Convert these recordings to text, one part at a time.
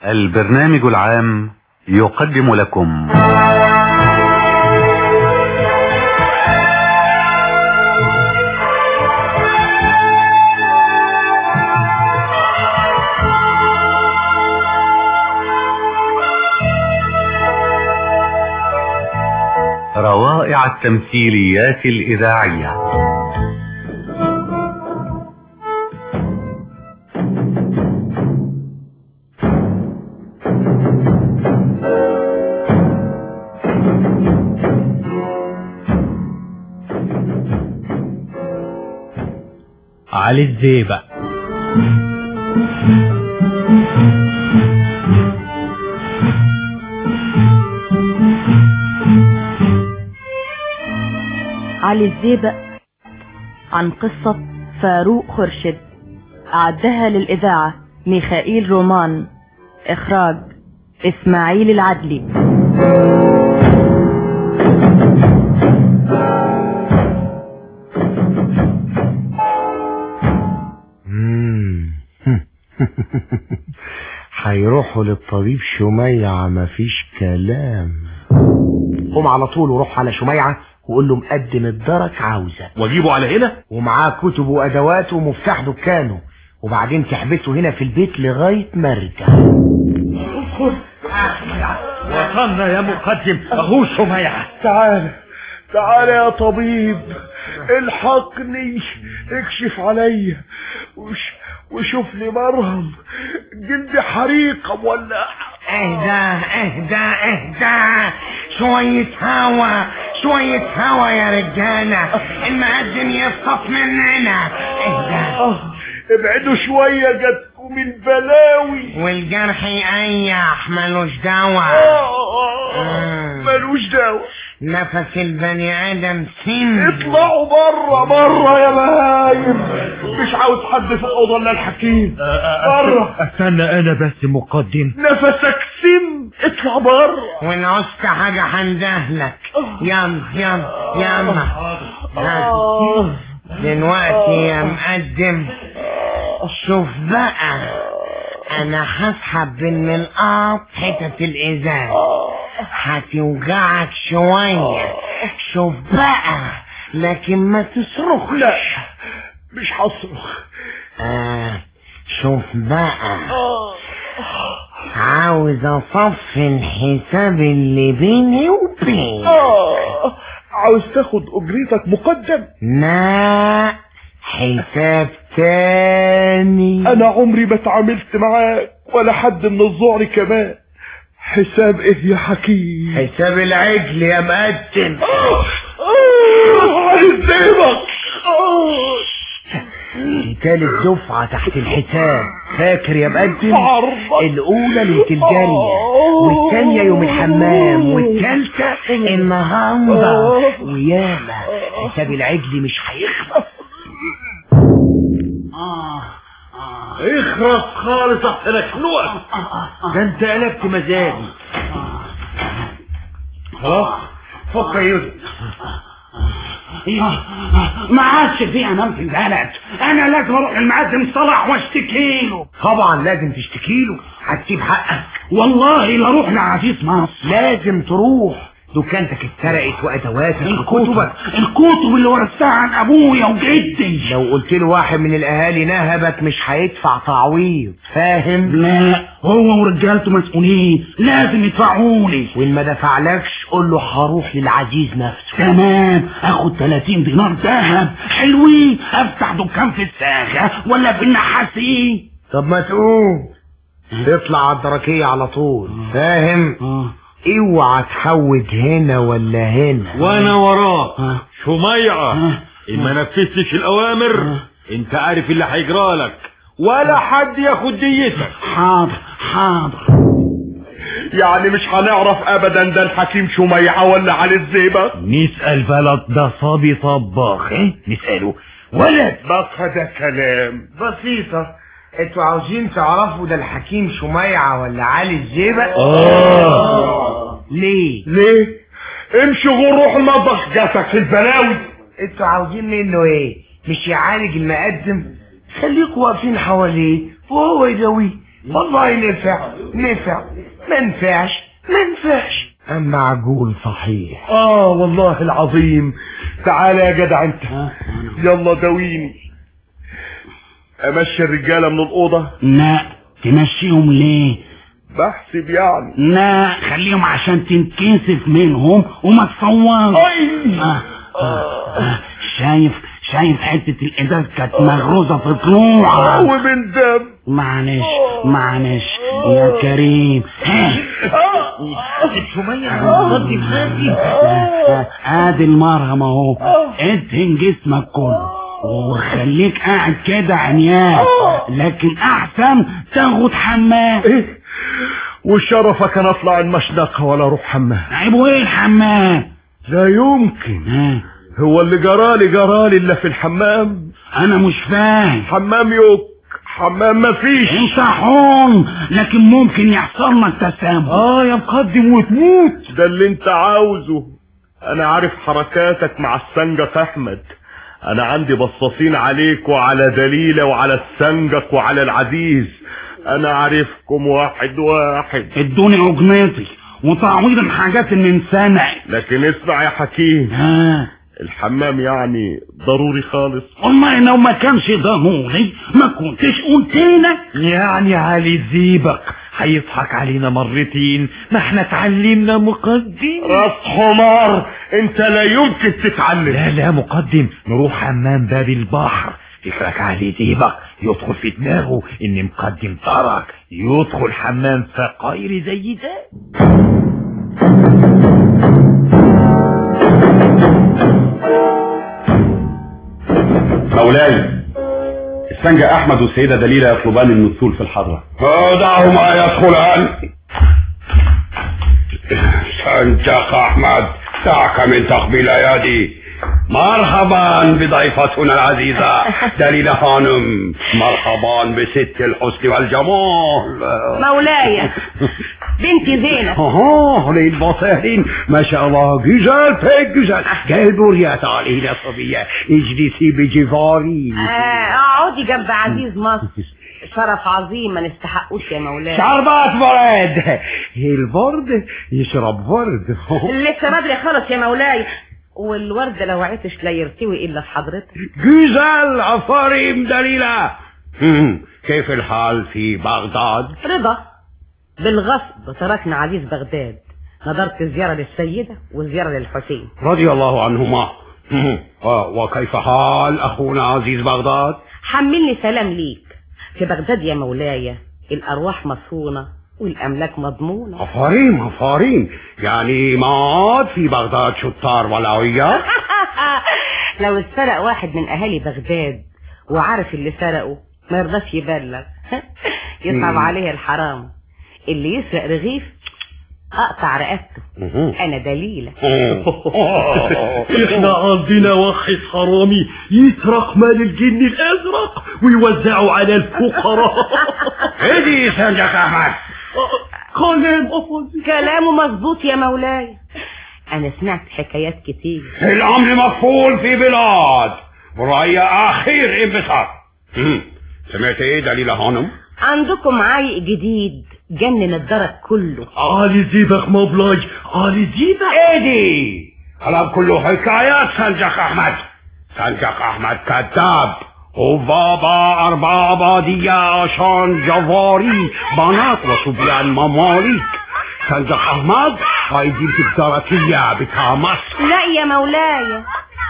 البرنامج العام يقدم لكم روائع التمثيليات الإذاعية علي الزيبق علي الزيبق عن قصة فاروق خرشد أعدها للإذاعة ميخائيل رومان إخراج إسماعيل العدلي مم. هيروحوا للطبيب شميعة مفيش كلام قوم على طول وروح على شميعة وقول له مقدم الدرك عاوزة واجيبه على هنا ومعاه كتب وادواته ومفتاح دكانه وبعدين تحبسه هنا في البيت لغاية ما ارجع وصلنا يا مقدم اهو سميعة تعال تعال يا طبيب الحقني اكشف عليا وش وشوف لي مرهم جلدي حريقة ولا اهدى اهدى اهدى شوية هوا شوية هوا يا رجالة المقدم يفطس مننا اهدى آه، ابعدوا شوية جاتكم البلاوي والجرح يقيح ملوش دواء آه، ملوش دواء نفس البني ادم سم اطلعوا بره بره يا بهايم مش عاوز حد في الاوضه الا الحكيم بره استنى انا بس مقدم نفسك سم اطلع بره وان عوزت حاجة هندهلك يلا يلا يلا ها. آه. دلوقتي يا مقدم شوف بقى انا هسحب من القاط حتة الازاز هتوجعك شوية شوف بقى لكن ما تصرخش لا مش هصرخ آه شوف بقى عاوز اصفي الحساب اللي بيني وبينك آه. عاوز تاخد اجرتك مقدم لا حساب تاني انا عمري ما اتعاملت معاك ولا حد من الزعر كمان حساب ايه يا حكيم حساب العجل يا مقدم عايز سيبك دي تالت دفعة تحت الحساب فاكر يا مقدم عرضك. الأولى ليلة الجارية والتانية يوم الحمام والتالتة النهاردة وياما حساب العجل مش هيخلص اخرس خالص احسن اخنقك ده انت قلبت مزاجي خلاص فك يا يوسف ما عادش في امام في البلد انا لازم اروح المعدم صلاح واشتكي له طبعا لازم تشتكي له هتسيب حقك والله لا اروح لعزيز مصر لازم تروح دكانتك اتسرقت وادواتك وكتبك الكتب اللي ورثتها عن ابويا وجدي لو قلت له واحد من الاهالي نهبك مش هيدفع تعويض فاهم لا هو ورجالته مسؤولين لازم يدفعولي وان ما دفعلكش قول له هروح للعزيز نفسه تمام اخد 30 دينار ذهب حلوين افتح دكان في الساخة ولا في النحاسين طب ما تقوم تطلع على الدركية على طول فاهم اوعى تحود هنا ولا هنا وانا وراك آه. شميعة آه. ان ما نفذتش الاوامر انت عارف اللي هيجرالك ولا حد ياخد ديتك حاضر حاضر يعني مش هنعرف ابدا ده الحكيم شميعة ولا علي الزيبة نسأل بلد ده صبي طباخ ايه نسأله ولد بقى ده كلام بسيطة انتوا عاوزين تعرفوا ده الحكيم شميعة ولا علي الزيبق اه ليه ليه امشي غور روح المطبخ جاتك في البلاوي انتوا عاوزين منه ايه مش يعالج المقدم خليكوا واقفين حواليه وهو يداويه والله نفع نفع ما نفعش ما نفعش اما عجول صحيح اه والله العظيم تعالى يا جدع انت يلا داويني امشي الرجاله من الاوضه لا تمشيهم ليه بحسب يعني لا خليهم عشان تنكسف منهم وما تصورش اي آه. آه. آه. شايف شايف حتة الإزاز كانت مغروزة في طلوعها ومن دم معلش معلش يا كريم ها ادي المرهم اهو ادهن جسمك كله وخليك قاعد كده عميان لكن احسن تاخد حمام ايه وشرفك انا اطلع المشنقه ولا اروح حمام عيب ايه الحمام لا يمكن ها هو اللي جرالي جرالي الا في الحمام انا مش فاهم حمام يوك حمام مفيش انت حون لكن ممكن يحصل لك تسامح اه يا مقدم وتموت ده اللي انت عاوزه انا عارف حركاتك مع السنجق احمد انا عندي بصاصين عليك وعلى دليلة وعلى السنجق وعلى العزيز انا عارفكم واحد واحد ادوني عجنتي وتعويض الحاجات اللي انسانع لكن اسمع يا حكيم ها الحمام يعني ضروري خالص والله لو ما كانش ضروري ما كنتش قلت لك يعني علي زيبك هيضحك علينا مرتين ما احنا اتعلمنا مقدم راس حمار انت لا يمكن تتعلم لا لا مقدم نروح حمام باب البحر فكرك علي زيبك يدخل في دماغه ان مقدم ترك يدخل حمام فقير زي ده مولاي السنجة احمد والسيدة دليلة يطلبان النزول في الحضرة دعهما يدخلان سنجق احمد دعك من تقبيل يدي مرحبا بضيفتنا العزيزة دليلة خانم مرحبا بست الحسن والجمال مولاي بنتي زينب اه اهلين وسهلين ما شاء الله جزال pek güzel gel buraya talihine صبية اجلسي بجواري آه، اقعدي جنب عزيز مصر شرف عظيم ما نستحقوش يا مولاي شربات ورد الورد يشرب ورد لسه بدري خالص يا مولاي والورد لو عطش لا يرتوي الا في حضرتك جزال عفاريم دليلة هم، كيف الحال في بغداد رضا بالغصب تركنا عزيز بغداد نظرت زيارة للسيدة وزيارة للحسين رضي الله عنهما هم، و- وكيف حال أخونا عزيز بغداد حملني سلام ليك في بغداد يا مولاي الأرواح مصونة والأملاك مضمونة عفاريم عفاريم يعني ما عاد في بغداد شطار ولاوية لو اتسرق واحد من أهالي بغداد وعارف اللي سرقه ما يرضاش يبلغ يصعب عليه الحرام اللي يسرق رغيف أقطع رقبته أنا دليلة احنا عندنا واحد حرامي يسرق مال الجن الازرق ويوزعه على الفقراء هدي سنجك أحمد كلام افضل كلامه مظبوط يا مولاي أنا سمعت حكايات كتير الأمر مقفول في بلاد ورأي أخير انبساط هم، سمعت إيه دليلة هانم عندكم عايق جديد جنن الدرج كله علي زيبك مبلاج علي زيبك ايدي كلام كله حكايات سنجق احمد سنجق احمد كذاب وبابا أربعة عبادية عشان جواري بنات وصبيان مماليك سنجق احمد هيجي في الدركية بتاع مصر لا يا مولاي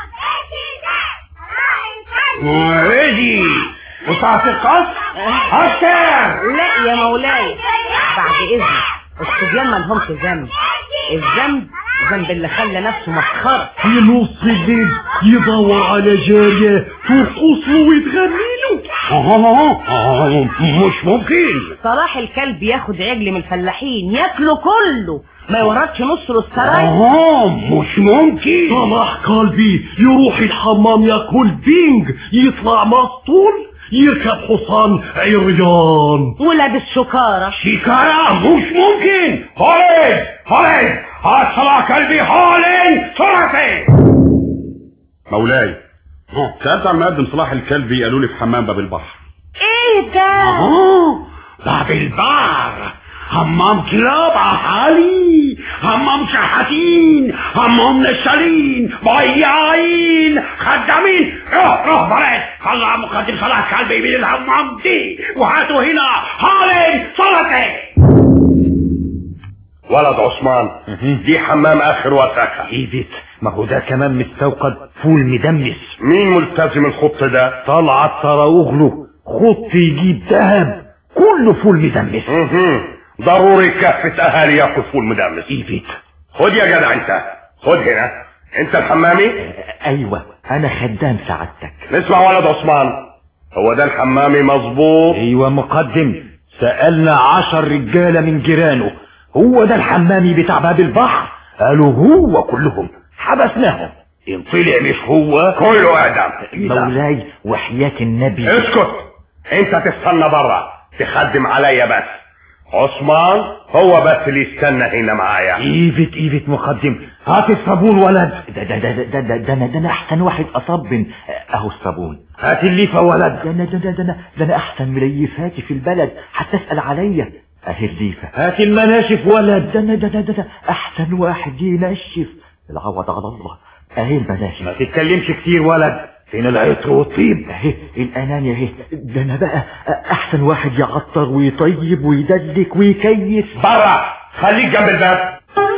ايدي وساعة القصر هكر لا يا مولاي بعد إذنك الصبيان ما لهمش ذنب الذنب ذنب اللي خلى نفسه مسخرة في نص الليل يدور على جارية ترقص له وتغني له آه، آه، مش ممكن صلاح الكلب ياخد عجل من الفلاحين ياكله كله ما يوردش نص للسراي آه مش ممكن صلاح قلبي يروح الحمام ياكل بينج يطلع مسطول يركب حصان عريان ولابس شكارة شكارة مش ممكن خالد خالد هات صلاح قلبي خالد سرعتي مولاي سألت عن مقدم صلاح الكلبي قالوا لي في حمام باب البحر ايه ده آه باب البحر حمام كلاب عالي حمام شحاتين حمام نشالين بياعين خدامين روح روح بريد طلع مقدم صلاح كلبي من الحمام دي وهاتوا هنا حالا صلاتي ولد عثمان دي حمام اخر وساخة ايدت ما هو ده كمان مستوقد فول مدمس مين ملتزم الخط ده طلعت تراوغله خط يجيب ذهب كله فول مدمس مهم. ضروري كافة اهالي ياكل فول مدمس ايدت خد يا جدع انت خد هنا انت الحمامي ايوه انا خدام سعادتك نسمع ولد عثمان هو ده الحمامي مظبوط ايوه مقدم سألنا عشر رجالة من جيرانه هو ده الحمامي بتاع باب البحر قالوا هو كلهم حبسناهم ان طلع مش هو كله اعدام مولاي وحياة النبي اسكت انت تستنى بره تخدم عليا بس عثمان هو بس اللي يستنى هنا معايا ايفت ايفت مقدم هات الصابون ولد ده ده ده ده ده ده انا ده انا احسن واحد اصب اهو الصابون هات الليفة ولد ده انا ده ده ده انا ده انا احسن مليفاتي في البلد حتى اسال عليا اهي الليفه هات المناشف ولد ده انا ده ده ده ده احسن واحد ينشف العوض على الله اهي ما المناشف تتكلمش كتير ولد فين العطر والطيب اهي الانانية اهي ده انا بقى احسن واحد يعطر ويطيب ويدلك ويكيف بره خليك جنب الباب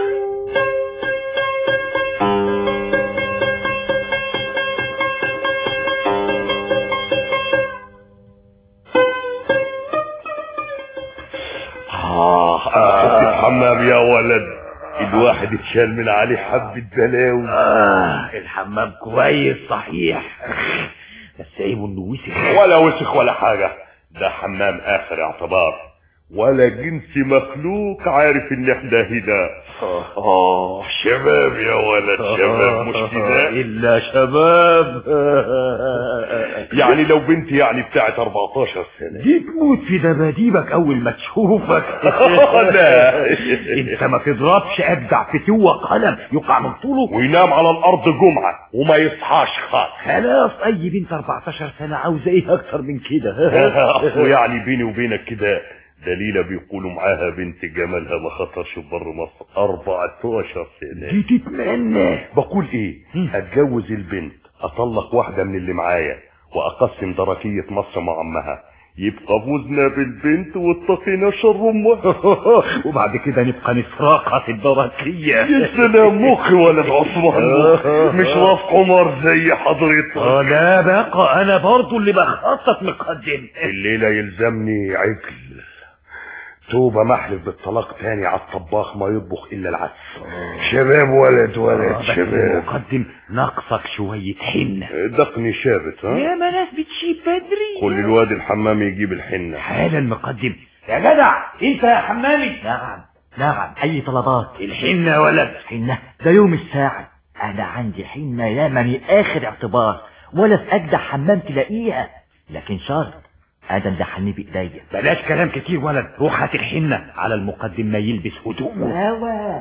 آه آه الحمام يا ولد الواحد اتشال من عليه حبة بلاوي آه الحمام كويس صحيح بس عيبه انه وسخ ولا وسخ ولا حاجة ده حمام آخر اعتبار ولا جنس مخلوق عارف ان احنا هنا اه شباب يا ولد شباب مش كده الا شباب يعني لو بنتي يعني بتاعت 14 سنة دي تموت في دباديبك اول ما تشوفك لا. انت ما تضربش اجدع فتوة قلم يقع من طوله وينام على الارض جمعة وما يصحاش خالص خلاص اي بنت 14 سنة عاوزة ايه اكتر من كده اصله يعني بيني وبينك كده دليلة بيقولوا معاها بنت جمالها ما خطرش بره مصر 14 سنة دي تتمنى بقول ايه اتجوز البنت اطلق واحدة من اللي معايا واقسم دركية مصر مع امها يبقى فوزنا بالبنت واتقينا شر امها وبعد كده نبقى نسراقها في الدركية يا سلام مخي ولد عثمان مخ. مش راس عمر زي حضرتك اه لا بقى انا برضو اللي بخطط مقدم الليلة يلزمني عجل توبة محلف بالطلاق تاني على الطباخ ما يطبخ الا العدس شباب ولد ولد بس شباب مقدم ناقصك شوية حنة دقني شابت ها يا ما ناس بتشيب بدري كل الواد الحمام يجيب الحنة حالا مقدم يا جدع انت يا حمامي نعم نعم اي طلبات الحنة يا ولد حنة ده يوم الساعة انا عندي حنة يا من اخر اعتبار ولا في اجدع حمام تلاقيها لكن شرط ادم ده حني بايديا بلاش كلام كتير ولد روح هات الحنة على المقدم ما يلبس هدومه هوا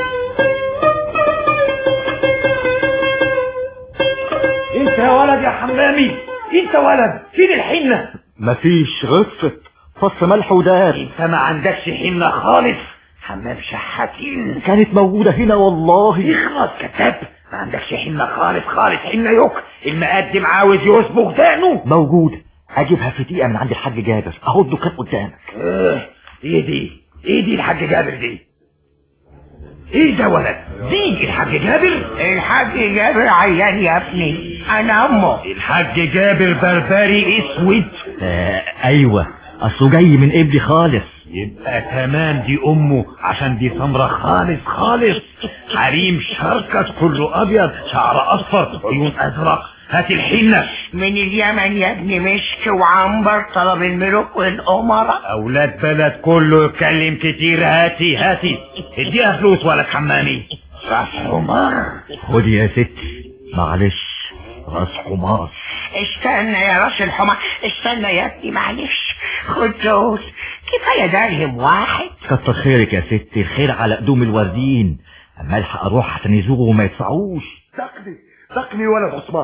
انت يا ولد يا حمامي انت ولد فين الحنة مفيش غصة فص ملح ودار انت ما عندكش حنة خالص حمام شحاتين كانت موجودة هنا والله اخلص كتاب ما عندكش حنة خالص خالص حنة يوك المقدم عاوز يصبغ دقنه موجودة اجيبها في دقيقة من عند الحاج جابر اهو الدكان قدامك اه ايه دي ايه دي الحاج جابر دي ايه ده ولد دي الحاج جابر الحاج جابر عيان يا ابني انا امه الحاج جابر بربري اسود آه ايوه اصله جاي من قبلي خالص يبقى كمان دي امه عشان دي سمرة خالص خالص حريم شركة كله ابيض شعر اصفر عيون ازرق هات الحنة من اليمن يا ابني مشك وعنبر طلب الملوك والامراء اولاد بلد كله يتكلم كتير هاتي هاتي اديها فلوس ولا حمامي راس حمار خد يا ستي معلش راس حمار استنى يا راس الحمار استنى يا ابني معلش خد دول كفايه درهم واحد كتر خيرك يا ستي الخير على قدوم الوردين اما الحق اروح عشان يزوغوا وما يدفعوش دقني دقني ولد عثمان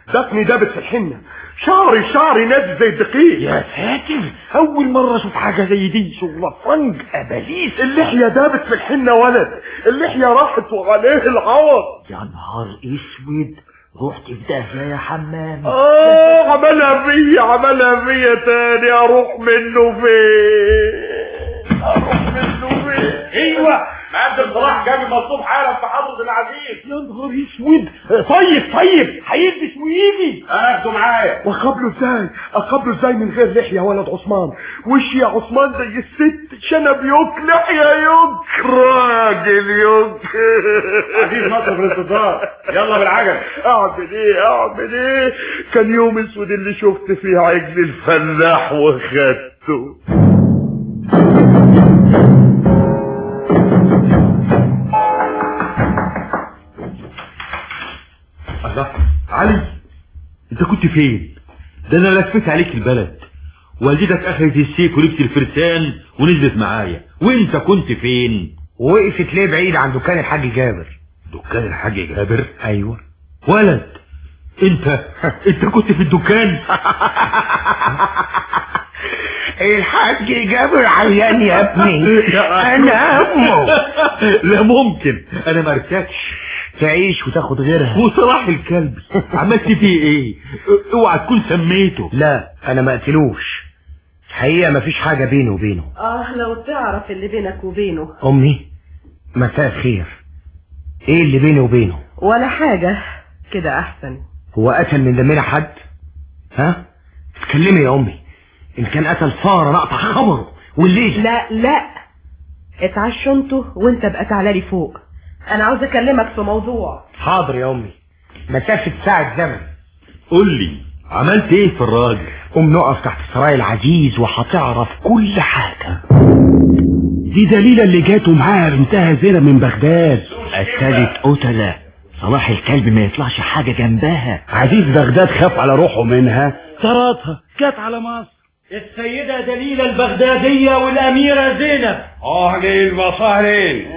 دقني دابت في الحنة شعري شعري نازل زي الدقيق يا ساتر اول مرة اشوف حاجة زي دي شغلة فرنج اباليس اللحية دابت في الحنة ولد اللحية راحت وعليه العوض يا نهار اسود رحت في داهية يا حمام اه عملها فيا عملها فيا تاني اروح منه فين اروح منه فين ايوه مقدم صلاح جابي مطلوب حالا في حضرة العزيز يا نهار اسود طيب طيب هيلبس ويجي اخده معايا واقابله ازاي اقابله ازاي من غير لحية ولد عثمان وشي يا عثمان زي الست شنب يوك لحية يوك راجل يوك عزيز مصر في الانتظار يلا بالعجل اعمل ايه اعمل ايه كان يوم اسود اللي شفت فيه عجل الفلاح وخدته الله علي انت كنت فين ده انا لفيت عليك البلد والدتك اخذت السيف ولبست الفرسان ونزلت معايا وانت كنت فين وقفت ليه بعيد عن دكان الحاج جابر دكان الحاج جابر ايوه ولد انت انت كنت في الدكان الحاج جابر عيان يا ابني انا امه لا ممكن انا ما ارتكش تعيش وتاخد غيرها وصلاح الكلب عملت فيه ايه اوعى تكون سميته لا انا ما قتلوش الحقيقه مفيش حاجه بيني وبينه اه لو تعرف اللي بينك وبينه امي مساء الخير ايه اللي بيني وبينه ولا حاجة كده احسن هو قتل من دمنا حد ها اتكلمي يا امي ان كان قتل فار انا اقطع خبره والليل لا لا اتعشوا انتوا وانت بقى تعالى لي فوق انا عاوز اكلمك في موضوع حاضر يا امي مسافه ساعه زمن قول لي عملت ايه في الراجل قوم نقف تحت سراي العزيز وهتعرف كل حاجه دي دليلة اللي جات معاها بنتها زينب من بغداد قتلت قتلة صلاح الكلب ما يطلعش حاجة جنبها عزيز بغداد خاف على روحه منها طردها جت على مصر السيدة دليلة البغدادية والأميرة زينب اهلين وسهلين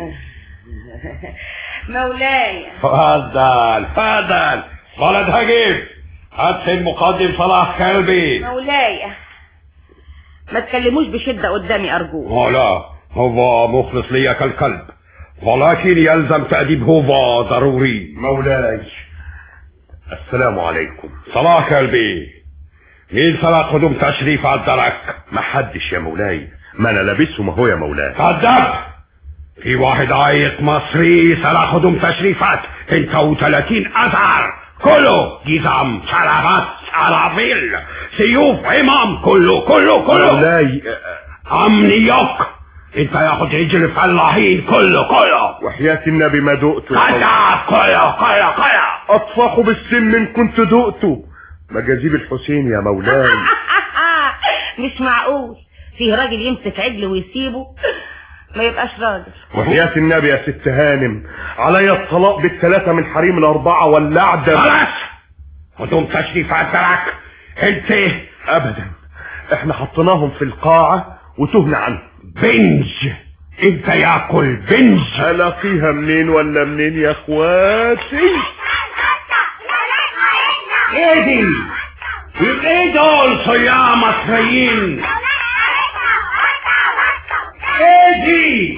مولاي تفضل تفضل ولد هجيب هات المقدم صلاح كلبي مولاي ما تكلموش بشدة قدامي ارجوك هو لا هو مخلص لي كالكلب ولكن يلزم تأديب هو ضروري مولاي السلام عليكم صلاح كلبي مين سرق هدوم تشريف على الدرك محدش يا مولاي ما انا لابسه ما هو يا مولاي كذاب في واحد عايق مصري سرق هدوم تشريفات انت وثلاثين ازهر كله جزام شرابات سرابيل سيوف امام كله كله كله مولاي امنيوك انت ياخد رجل فلاحين كله كله وحياة النبي ما دقته كذاب كله كله كله اطفحه بالسم ان كنت دقته مجاذيب الحسين يا مولاي مش معقول فيه راجل يمسك عجل ويسيبه ما يبقاش راجل وحياة النبي يا ست هانم عليا الطلاق بالثلاثة من حريم الأربعة واللعدة خلاص هدوم تشريفات درك انت أبدا احنا حطيناهم في القاعة وتهنا عنهم بنج انت ياكل بنج ألاقيها منين ولا منين يا اخواتي ايه دي ايه دول صيام مصريين ايه دي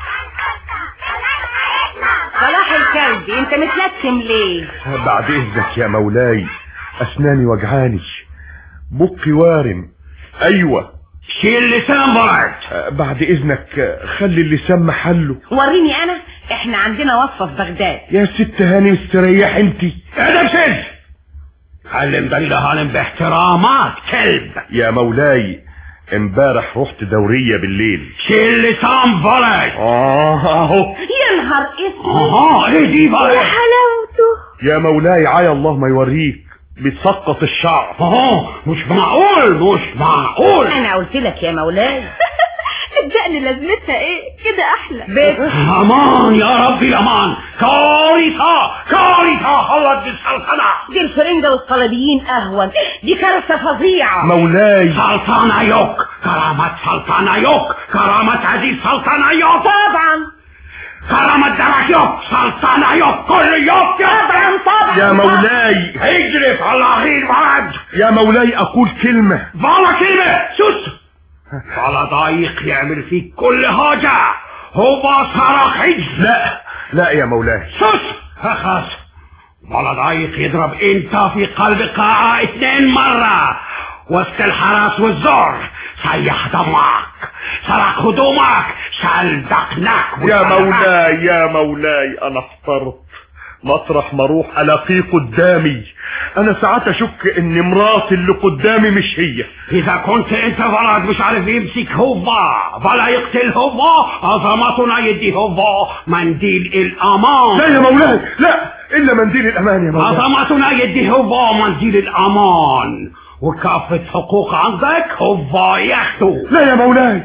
صلاح الكلب انت متلثم ليه بعد اذنك يا مولاي اسناني وجعاني بقي وارم ايوه شيل لسان برد آه، بعد اذنك آه، خلي اللسان محله وريني انا احنا عندنا وصفة في بغداد يا ست هاني استريح انتي ادب سد علم دليل هانم باحترامات كلب يا مولاي امبارح رحت دورية بالليل شيل لسان برد اه اهو يا نهار اسود اها ايه دي يا برد حلاوته يا مولاي عيا الله ما يوريك بتسقط الشعر اها مش معقول مش معقول انا قلت لك يا مولاي الدقن لازمتها ايه كده احلى بيت امان يا ربي امان كارثة كارثة خلت بالسلطنة دي الفرنجة والصليبيين اهون دي كارثة فظيعة مولاي سلطنة يوك كرامة سلطنة يوك كرامة عزيز سلطنة يوك طبعا كرم الدرك يوك سلطنة يوك كل يوك طبعا طبعا يا مولاي اجرف على غير بعد يا مولاي اقول كلمة فلا كلمة سوس فلا ضايق يعمل فيك كل حاجة هو صرخ عجل لا لا يا مولاي سوس خلاص فلا ضايق يضرب انت في قلب قاعة اثنين مرة وسط الحرس والزور سيح دمك سرق هدومك شال دقنك يا مولاي يا مولاي انا احترت مطرح ما اروح الاقيه قدامي انا ساعات اشك ان مراتي اللي قدامي مش هي اذا كنت انت ولد مش عارف يمسك هوفا ولا يقتل هوفا عظمتنا يدي هوفا منديل الامان لا يا مولاي لا الا منديل الامان يا مولاي عظمتنا يدي هوفا منديل الامان وكافة حقوق عندك هوفا ياخدوا لا يا مولاي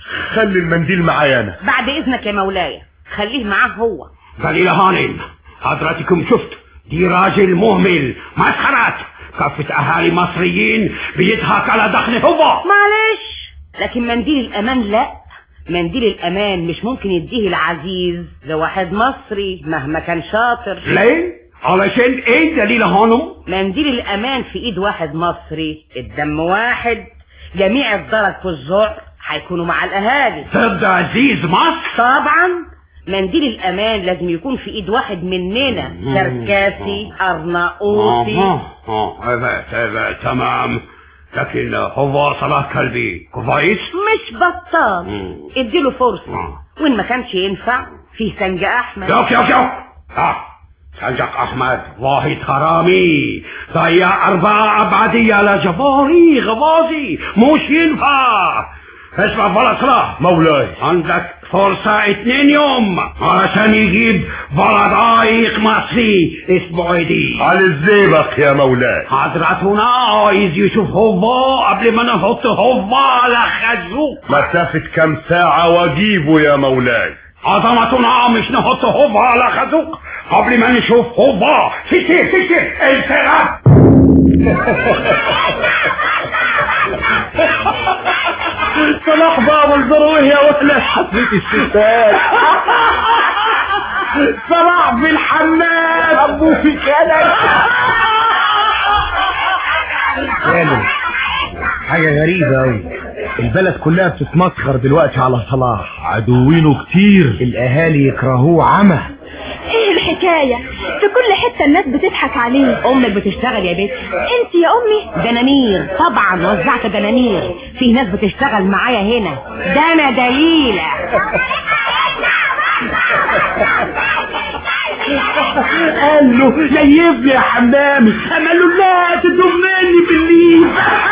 خلي المنديل معايا انا بعد اذنك يا مولاي خليه معاه هو دليل هانم حضرتكم شفت دي راجل مهمل مسخرات كافة اهالي مصريين بيضحك على دخل هوفا معلش لكن منديل الامان لا منديل الامان مش ممكن يديه العزيز لواحد مصري مهما كان شاطر ليه؟ علشان ايه دليل هانم؟ منديل الامان في ايد واحد مصري الدم واحد جميع الدرج في الذعر هيكونوا مع الاهالي ضد عزيز مصر؟ طبعا منديل الامان لازم يكون في ايد واحد مننا كركاسي ارناؤوطي اه اه هذا هذا تمام لكن هو صلاح كلبي كويس مش بطال مم. اديله فرصة آه. وان ما كانش ينفع في سنج احمد يوك يوك يوك اه سنجق احمد واحد حرامي ضيع اربعة ابعدية لجباري غبازي مش ينفع اسمع بلا صلاح مولاي عندك فرصة اتنين يوم علشان يجيب بلد عايق مصري اسمه عيدي على الزيبق يا مولاي حضرتنا عايز يشوف هوفا قبل ما نحط هوفا على خازوق مسافة كام ساعة واجيبه يا مولاي عظمتنا مش نحط هوفا على خازوق قبل ما نشوف هوفا سكتير سكتير الفرق صلاح بابا الزروه يا ولا حبيت الستات صلاح في الحمام ابو في كلام سالم حاجة غريبة أوي البلد كلها بتتمسخر دلوقتي على صلاح عدوينه كتير الأهالي يكرهوه عمى ايه الحكاية في كل حتة الناس بتضحك عليه امك بتشتغل يا بنت انت يا امي دنانير طبعا وزعت دنانير في ناس بتشتغل معايا هنا ده انا دليلة قال له نيفني يا حمامي قال له لا تضمني بالليل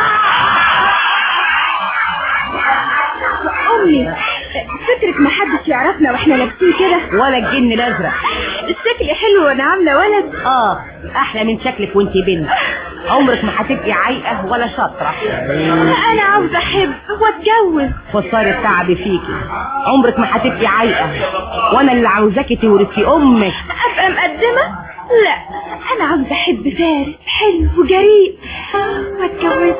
امي فكرك ما حدش يعرفنا واحنا لابسين كده ولا الجن الازرق الشكل حلو وانا عاملة ولد اه احلى من شكلك وانت بنت عمرك ما هتبقي عايقه ولا شاطره انا عاوزة احب واتجوز خسارة التعب فيكي عمرك ما هتبقي عايقه وانا اللي عاوزاكي تورثي امك ابقى مقدمة لا انا عاوزة احب فارس حلو وجريء واتجوزه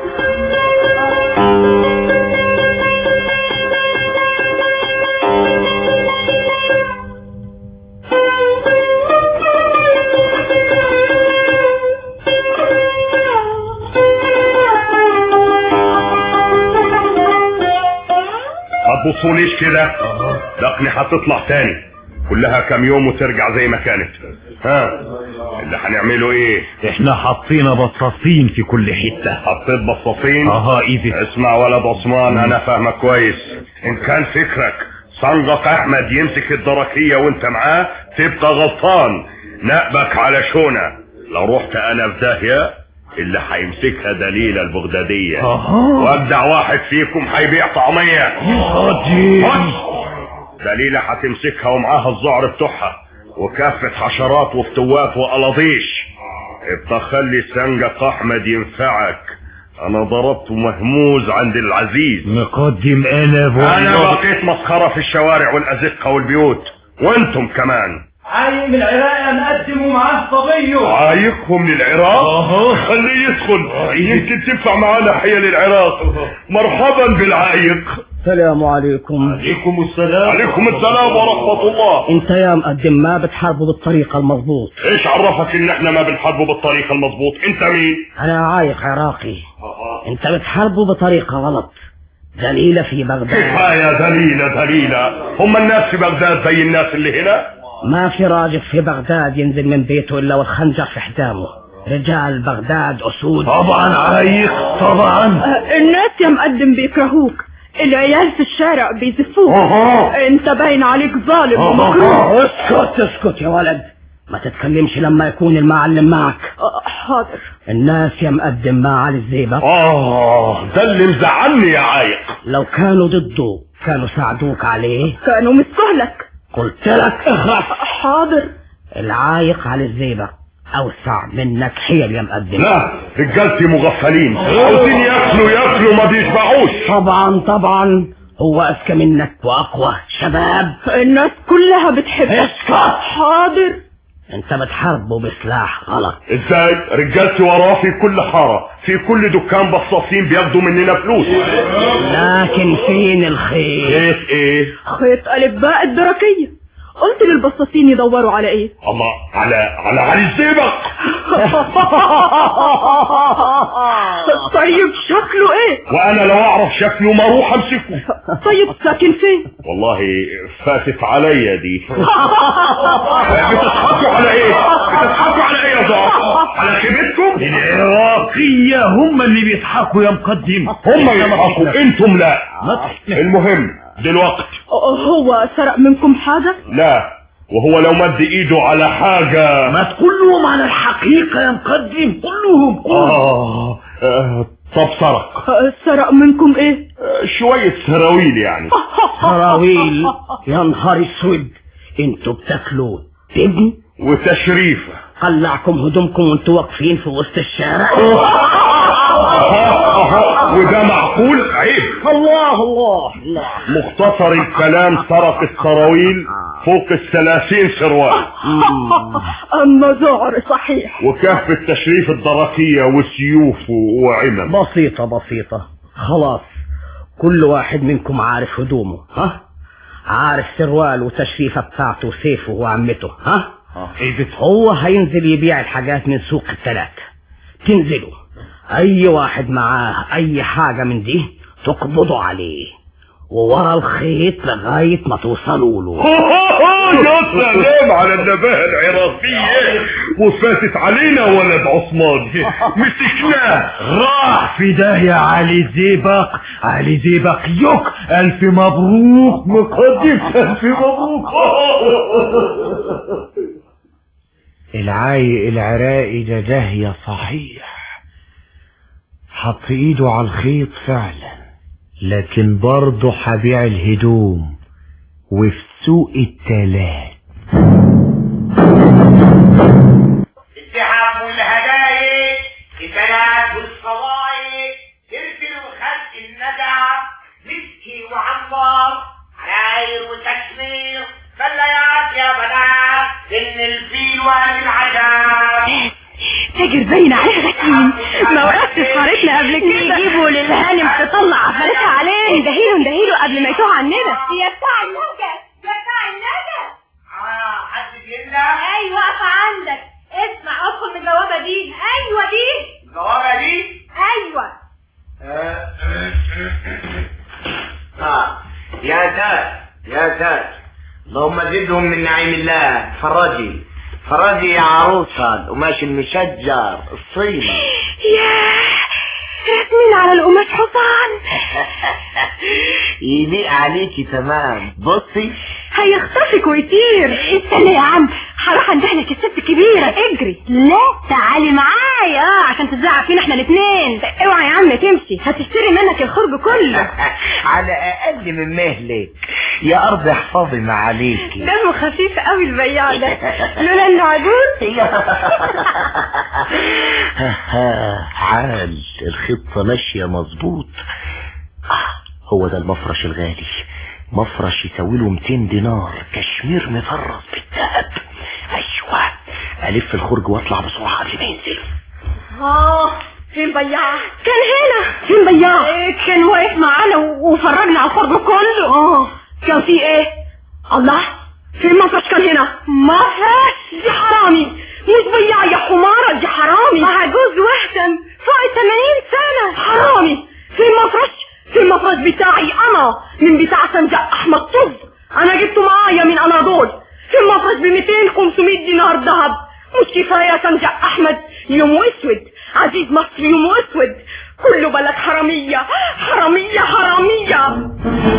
ما تبصوليش كده دقني هتطلع تاني كلها كام يوم وترجع زي ما كانت ها اللي هنعمله ايه احنا حطينا بطاطين في كل حتة حطيت بصاصين اها ايزي اسمع ولد عثمان انا فاهمك كويس ان كان فكرك صنجق احمد يمسك الدركية وانت معاه تبقى غلطان نقبك على شونة لو رحت انا في داهية اللي هيمسكها دليل البغدادية وابدع واحد فيكم هيبيع طعمية بص، دليلة هتمسكها ومعاها الزعر بتوعها وكافة حشرات وفتوات وقلاضيش ابقى خلي سنجق احمد ينفعك انا ضربته مهموز عند العزيز نقدم انا انا بقى بقيت مسخرة في الشوارع والازقة والبيوت وانتم كمان عايم العراق مقدم ومعاه صبيه عايقهم للعراق خليه يدخل يمكن تنفع معانا حيل العراق مرحبا بالعايق السلام عليكم عليكم السلام عليكم السلام ورحمة الله انت يا مقدم ما بتحاربوا بالطريقة المضبوط ايش عرفك ان احنا ما بنحاربه بالطريقة المضبوط انت مين انا عايق عراقي انت بتحاربوا بطريقة غلط دليلة في بغداد كفاية دليلة دليلة هم الناس في بغداد زي الناس اللي هنا ما في راجل في بغداد ينزل من بيته الا والخنجر في حزامه رجال بغداد اسود طبعا عايق طبعا الناس يا مقدم بيكرهوك العيال في الشارع بيزفوك أها. انت باين عليك ظالم أها. ومكروه اسكت اسكت يا ولد ما تتكلمش لما يكون المعلم معك آه، حاضر الناس يا مقدم ما على الزيبق اه ده اللي مزعلني يا عايق لو كانوا ضده كانوا ساعدوك عليه كانوا مسكهلك قلت لك اخرس حاضر العايق على الزيبق اوسع منك حيل يا مقدم لا رجالتي مغفلين عاوزين ياكلوا ياكلوا ما بيشبعوش طبعا طبعا هو اذكى منك واقوى شباب الناس كلها بتحبك اسكت حاضر انت بتحاربه بسلاح غلط ازاي رجالتي وراه في كل حارة في كل دكان بصاصين بياخدوا مننا فلوس لكن فين الخير ايه ايه خيط ألف باء الدركية قلت للبصاصين يدوروا على ايه الله على على علي الزيبق طيب شكله ايه وانا لو اعرف شكله ما اروح امسكه طيب ساكن فين والله فاتت عليا دي بتضحكوا على ايه بتضحكوا على ايه يا زعر على كلمتكم العراقية هم اللي بيضحكوا يا مقدم هم يضحكوا انتم لا المهم دلوقتي هو سرق منكم حاجة لا وهو لو مد ايده على حاجة ما تقول لهم على الحقيقة يا مقدم كلهم آه آه، طب سرق آه، سرق منكم ايه آه، شوية سراويل يعني سراويل يا نهار اسود انتوا بتاكلوا تبن وتشريفة قلعكم هدومكم وانتوا واقفين في وسط الشارع وده معقول عيب الله الله لا مختصر الكلام سرق السراويل فوق الثلاثين سروال اما زعر صحيح وكهف التشريف الدركية وسيوف وعمم بسيطة بسيطة خلاص كل واحد منكم عارف هدومه ها عارف سروال وتشريفة بتاعته وسيفه وعمته ها هو هينزل يبيع الحاجات من سوق التلاتة تنزلوا اي واحد معاه اي حاجة من دي تقبضوا عليه وورا الخيط لغاية ما توصلوا له يا سلام على النباهة العراقية وفاتت علينا ولد عثمان مسكناه راح في ده يا علي زيبق علي زيبق يوك ألف مبروك مقدم ألف مبروك العايق العراقي ده داهية صحيح حط ايده على الخيط فعلا لكن برضه هبيع الهدوم وفي سوق التلات التحف والهدايا البنات والصوايق ترسل وخد الندى مسكي وعنبر عراير وتكسير فليات يا بنات ان الفيل وهل العجاب تاجر باين عليه غشيم ما وقفتش حارتنا قبل كده يجيبوا للهانم تطلع عفارتها عليه ندهيله ندهيله قبل ما يتوه عننا يا بتاع النجا يا بتاع النجا اه حد بينده ايوه واقفه عندك اسمع ادخل من البوابه دي ايوه دي الجوابه دي ايوه اه يا ساتر يا ساتر اللهم زدهم من نعيم الله فرجي فرجي يا عروسة القماش المشجر الصيني ياه رسمين على القماش حصان يليق عليكي تمام بصي هيختفك ويطير استنى يا عم هروح اندهلك الست الكبيرة اجري لا تعالي معايا اه عشان تزعق فينا احنا الاثنين اوعى يا عم تمشي هتشتري منك الخرب كله على اقل من مهلك يا ارض احفظي ما عليكي دمه خفيف قوي البياع ده لولا انه عجوز عال الخطة ماشية مظبوط آه، هو ده المفرش الغالي مفرش يسوي له 200 دينار كشمير مفرز بالذهب ايوه الف الخرج واطلع بسرعة قبل ما ينزل اه فين بياع كان هنا فين بياع كان واقف معانا و- وفرجنا على الفرد كله اه كان في ايه الله في مفرش كان هنا مفرش دي حرامي مش بياع يا حمارة دي حرامي عجوز وهتم فوق الثمانين سنة حرامي في المفرش في المفرش بتاعي انا من بتاع سنجا احمد طز انا جبته معايا من اناضول في المفرش ب 200 500 دينار ذهب مش كفايه سنجا احمد يوم اسود عزيز مصر يوم اسود كله بلد حراميه حراميه حراميه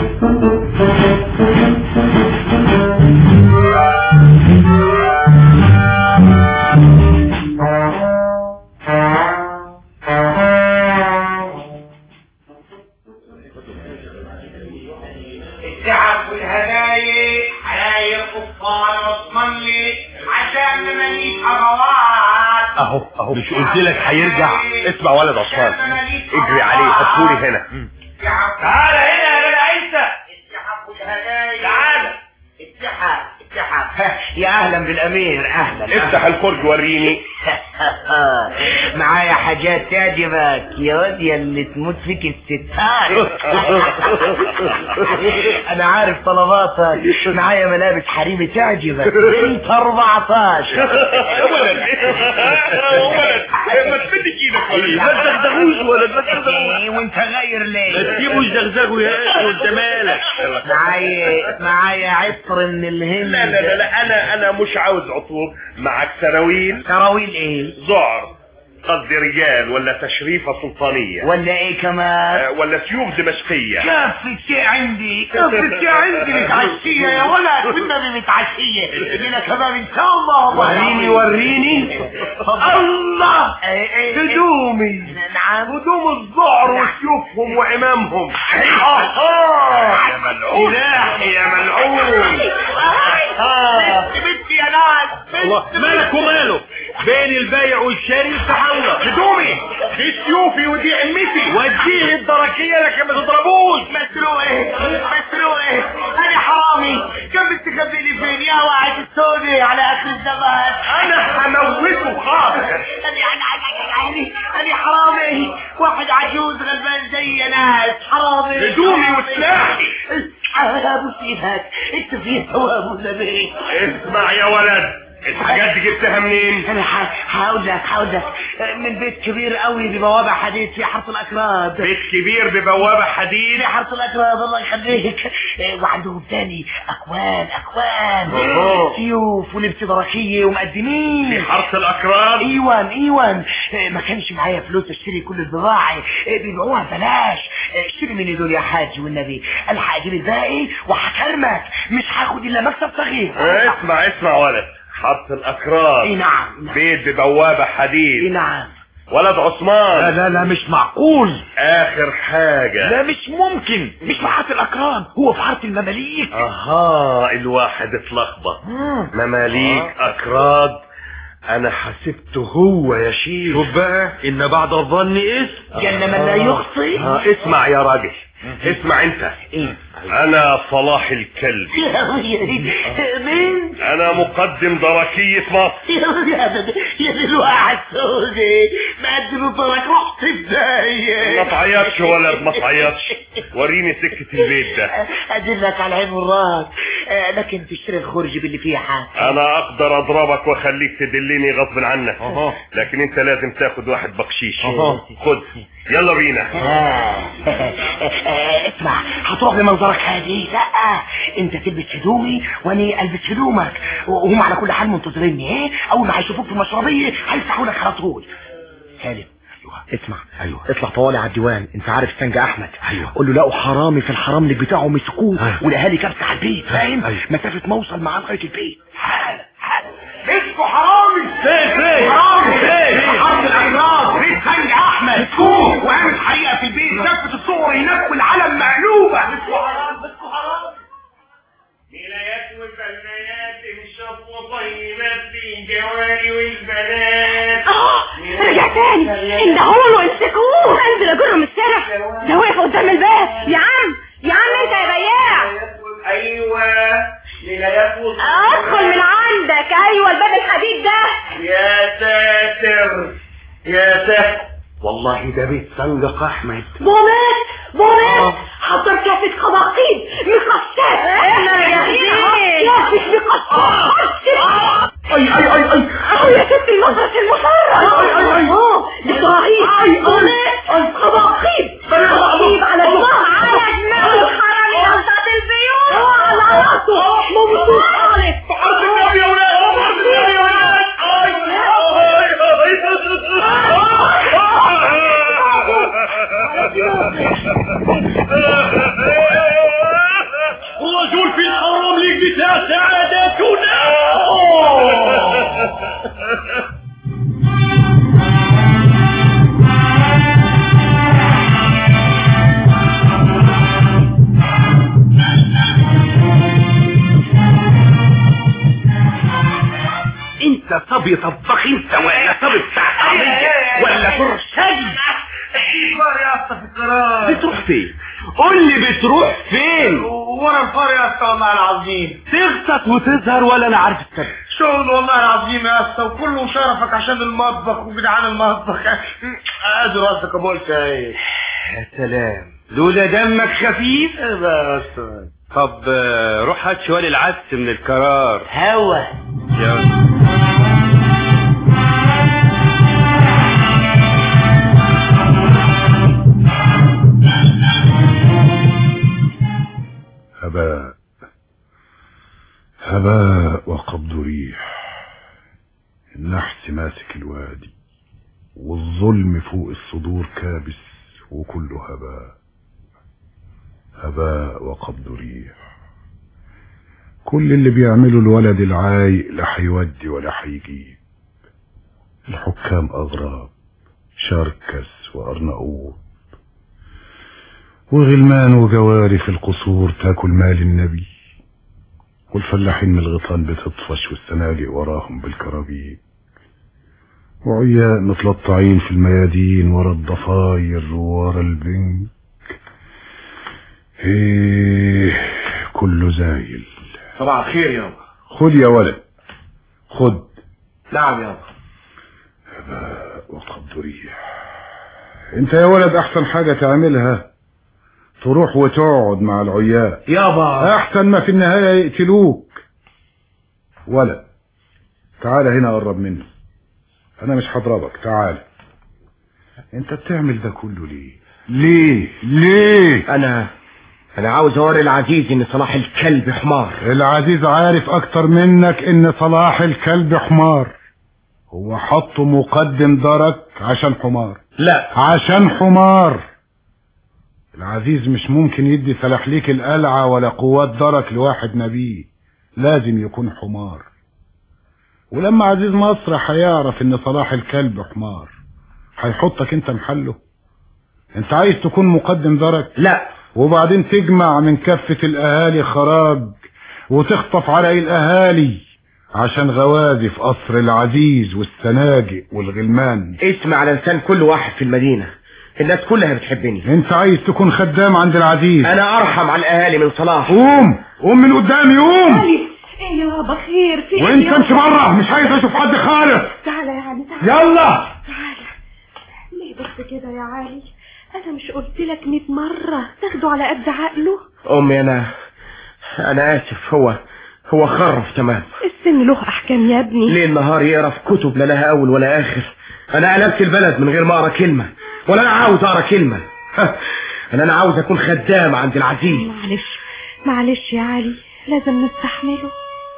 التعب والهدايا هدايا القفار واضمن لي عشان مماليك اغوات اهو اهو مش قلت لك هيرجع اسمع ولد عصفان اجري عليه حطولي هنا تعال هنا يا جدع انت التعب والهدايا تعال التحف التحف يا اهلا بالامير اهلا افتح الفرج وريني معايا حاجات تعجبك يا واد يا اللي تموت فيك الستات انا عارف طلباتك معايا ملابس حريمي تعجبك بنت 14 ولد ولد ما تمدش ايدك ولد ما تدغدغوش ولد ما تدغدغوش وانت غير ليه ما تسيبوش دغدغه يا اخي وانت مالك معايا معايا عطر من الهند لا لا لا, لا انا انا مش عاوز عطور معك سراويل سراويل ايه زعر قصدي رجال ولا تشريفة سلطانية ولا ايه كمان آه، ولا سيوف دمشقية كافة شيء عندي كافة شيء عندي متعشية يا ولد كنا متعشية لنا كمان ان شاء الله وريني وريني الله هدومي نعم هدوم الزعر وسيوفهم وعمامهم يا ملعون يا ملعون بنتي يا ناس الله مالك وماله بين البايع والشاري تحول هدومي دي سيوفي ودي عمتي وديه الدركية لكن ما تضربوش مسروق ايه مسروق ايه انا حرامي كم بتخبي لي فين يا واحد السودي على اخر الزمان انا هموته خالص انا انا انا انا حرامي واحد عجوز غلبان زي ناس حرامي هدومي وسلاحي ابو سيدك انت في ثواب ولا بيه اسمع يا ولد الحاجات دي جبتها منين انا ح- هقول لك هقول لك من بيت كبير قوي ببوابه حديد في حرف الاكراد بيت كبير ببوابة حديد في حرف الاكراد الله يخليك وعندهم تاني اكوان اكوان أوه. سيوف ولبس دركيه ومقدمين في حرف الاكراد ايوان ايوان ما كانش معايا فلوس اشتري كل البضاعة بيبيعوها ببلاش اشتري مني دول يا حاج والنبي الحق اجيب الباقي وهكرمك مش هاخد الا مكسب صغير اسمع اسمع ولد حرف الاكراد اي نعم نعم. بيت ببوابة اي حديد نعم ولد عثمان لا لا مش معقول اخر حاجة لا مش ممكن مش في حاره الاكرام هو في حاره المماليك اها الواحد اتلخبط مماليك اكراد انا حسبته هو يا شيخ شوف بقى ان بعد الظن اسم جنة من لا يخطي ها اسمع يا راجل اسمع انت انا صلاح الكلب مين انا مقدم دركية مصر يا ده يا ده الواحد سودي مقدم طرق رحت ازاي ما تعيطش ولد ما تعيطش وريني سكة البيت ده ادلك على العين والراس آه، لكن تشتري الخرج باللي فيه حاجة انا اقدر اضربك واخليك تدلني غصب عنك لكن انت لازم تاخد واحد بقشيش خد يلا بينا آه. آه، اسمع هتروح بمنظرك هادي لا انت تلبس هدومي وانا البس هدومك وهم على كل حال منتظريني ايه اول ما هيشوفوك في المشربيه هيفتحوا لك على طول سالم اسمع ايوه اطلع طوالي على الديوان انت عارف سنجة احمد ايوه قول له لقوا حرامي في الحرام لك بتاعه مسكوه أيوة. والاهالي كبسه على البيت فاهم أيوة. مسافه ما اوصل معاه لغايه البيت حالا حالا مسكوا حرامي فين فين حرامي فين في حرب الاجراد بيت سنجة احمد مسكوه وعمل حريقه في البيت لفت الصور هناك والعلم مقلوبه مسكوا حرامي مسكوا حرامي ولايات والبنات انشط طيبات في الجواري والبنات اه رجع تاني اندهوا امسكوه انزل اجره من الشارع ده واقف قدام الباب يا عم يا عم انت يا بياع ايوه ولايات ادخل من عندك ايوه الباب الحديد ده يا ساتر يا ساتر والله ده بيت سنجق احمد بومات بومات حضر كاسة خواقيد مقشات احنا يا زين. كاسة مقشات اي اي اي اي اهو يا ست المفرش المشرف أي، أي، أي. اه ابراهيم أي، أي. بومات خواقيد خواقيد على دماغ على دماغ الحرام يا وسط البيوت على راسه مبسوط خالص النبي يا ولاد النبي يا ولاد الرجل في الحرام ليك بتاع سعادتنا انت صبي طباخ انت ولا صبي بتاع طعمية ولا ترشد الفار يا اسطى في القرار بتروح فين قول لي بتروح فين ورا الفار يا اسطى والله العظيم تغطس وتظهر ولا انا عارف السبب شغل والله العظيم يا اسطى وكله شرفك عشان المطبخ وجدعان المطبخ ادي راسك ابو ايه يا سلام لولا دمك خفيف بس طب آه، روح هات شوال العدس من الكرار هوا يلا هباء هباء وقبض ريح النحس ماسك الوادي والظلم فوق الصدور كابس وكله هباء هباء وقبض ريح كل اللي بيعمله الولد العايق لا هيودي ولا هيجيب الحكام أغراب شركس وأرناؤوط وغلمان وجواري في القصور تاكل مال النبي والفلاحين من الغيطان بتطفش والسناجق وراهم بالكرابيب وعياء متلطعين في الميادين ورا الضفاير ورا البنك ايه كله زايل صباح الخير يابا خد يا ولد خد نعم يابا وقبض ريح انت يا ولد احسن حاجة تعملها تروح وتقعد مع العياء يابا احسن ما في النهاية يقتلوك ولد تعال هنا قرب مني انا مش هضربك تعال انت بتعمل ده كله ليه ليه ليه انا انا عاوز اوري العزيز ان صلاح الكلب حمار العزيز عارف اكتر منك ان صلاح الكلب حمار هو حطه مقدم درك عشان حمار لا عشان حمار العزيز مش ممكن يدي سلاحليك القلعة ولا قوات درك لواحد نبيه لازم يكون حمار ولما عزيز مصر هيعرف ان صلاح الكلب حمار هيحطك انت محله انت عايز تكون مقدم درك لا وبعدين تجمع من كافة الاهالي خراج وتخطف عرق الاهالي عشان غوازي في قصر العزيز والسناجق والغلمان اسم على لسان كل واحد في المدينة الناس كلها بتحبني انت عايز تكون خدام عند العزيز انا ارحم على الاهالي من صلاح قوم قوم من قدامي قوم ايه يابا خير في وانت يابا؟ امشي بره مش عايز اشوف حد خالص تعالى يا علي تعالى يلا تعالى ليه بس كده يا علي انا مش قلت لك 100 مره تاخده على قد عقله امي انا انا اسف هو هو خرف تمام السن له احكام يا ابني ليل نهار يقرا في كتب لا لها اول ولا اخر انا قلبت البلد من غير ما اقرا كلمه ولا انا عاوز اقرا كلمه انا انا عاوز اكون خدام عند العزيز معلش معلش يا علي لازم نستحمله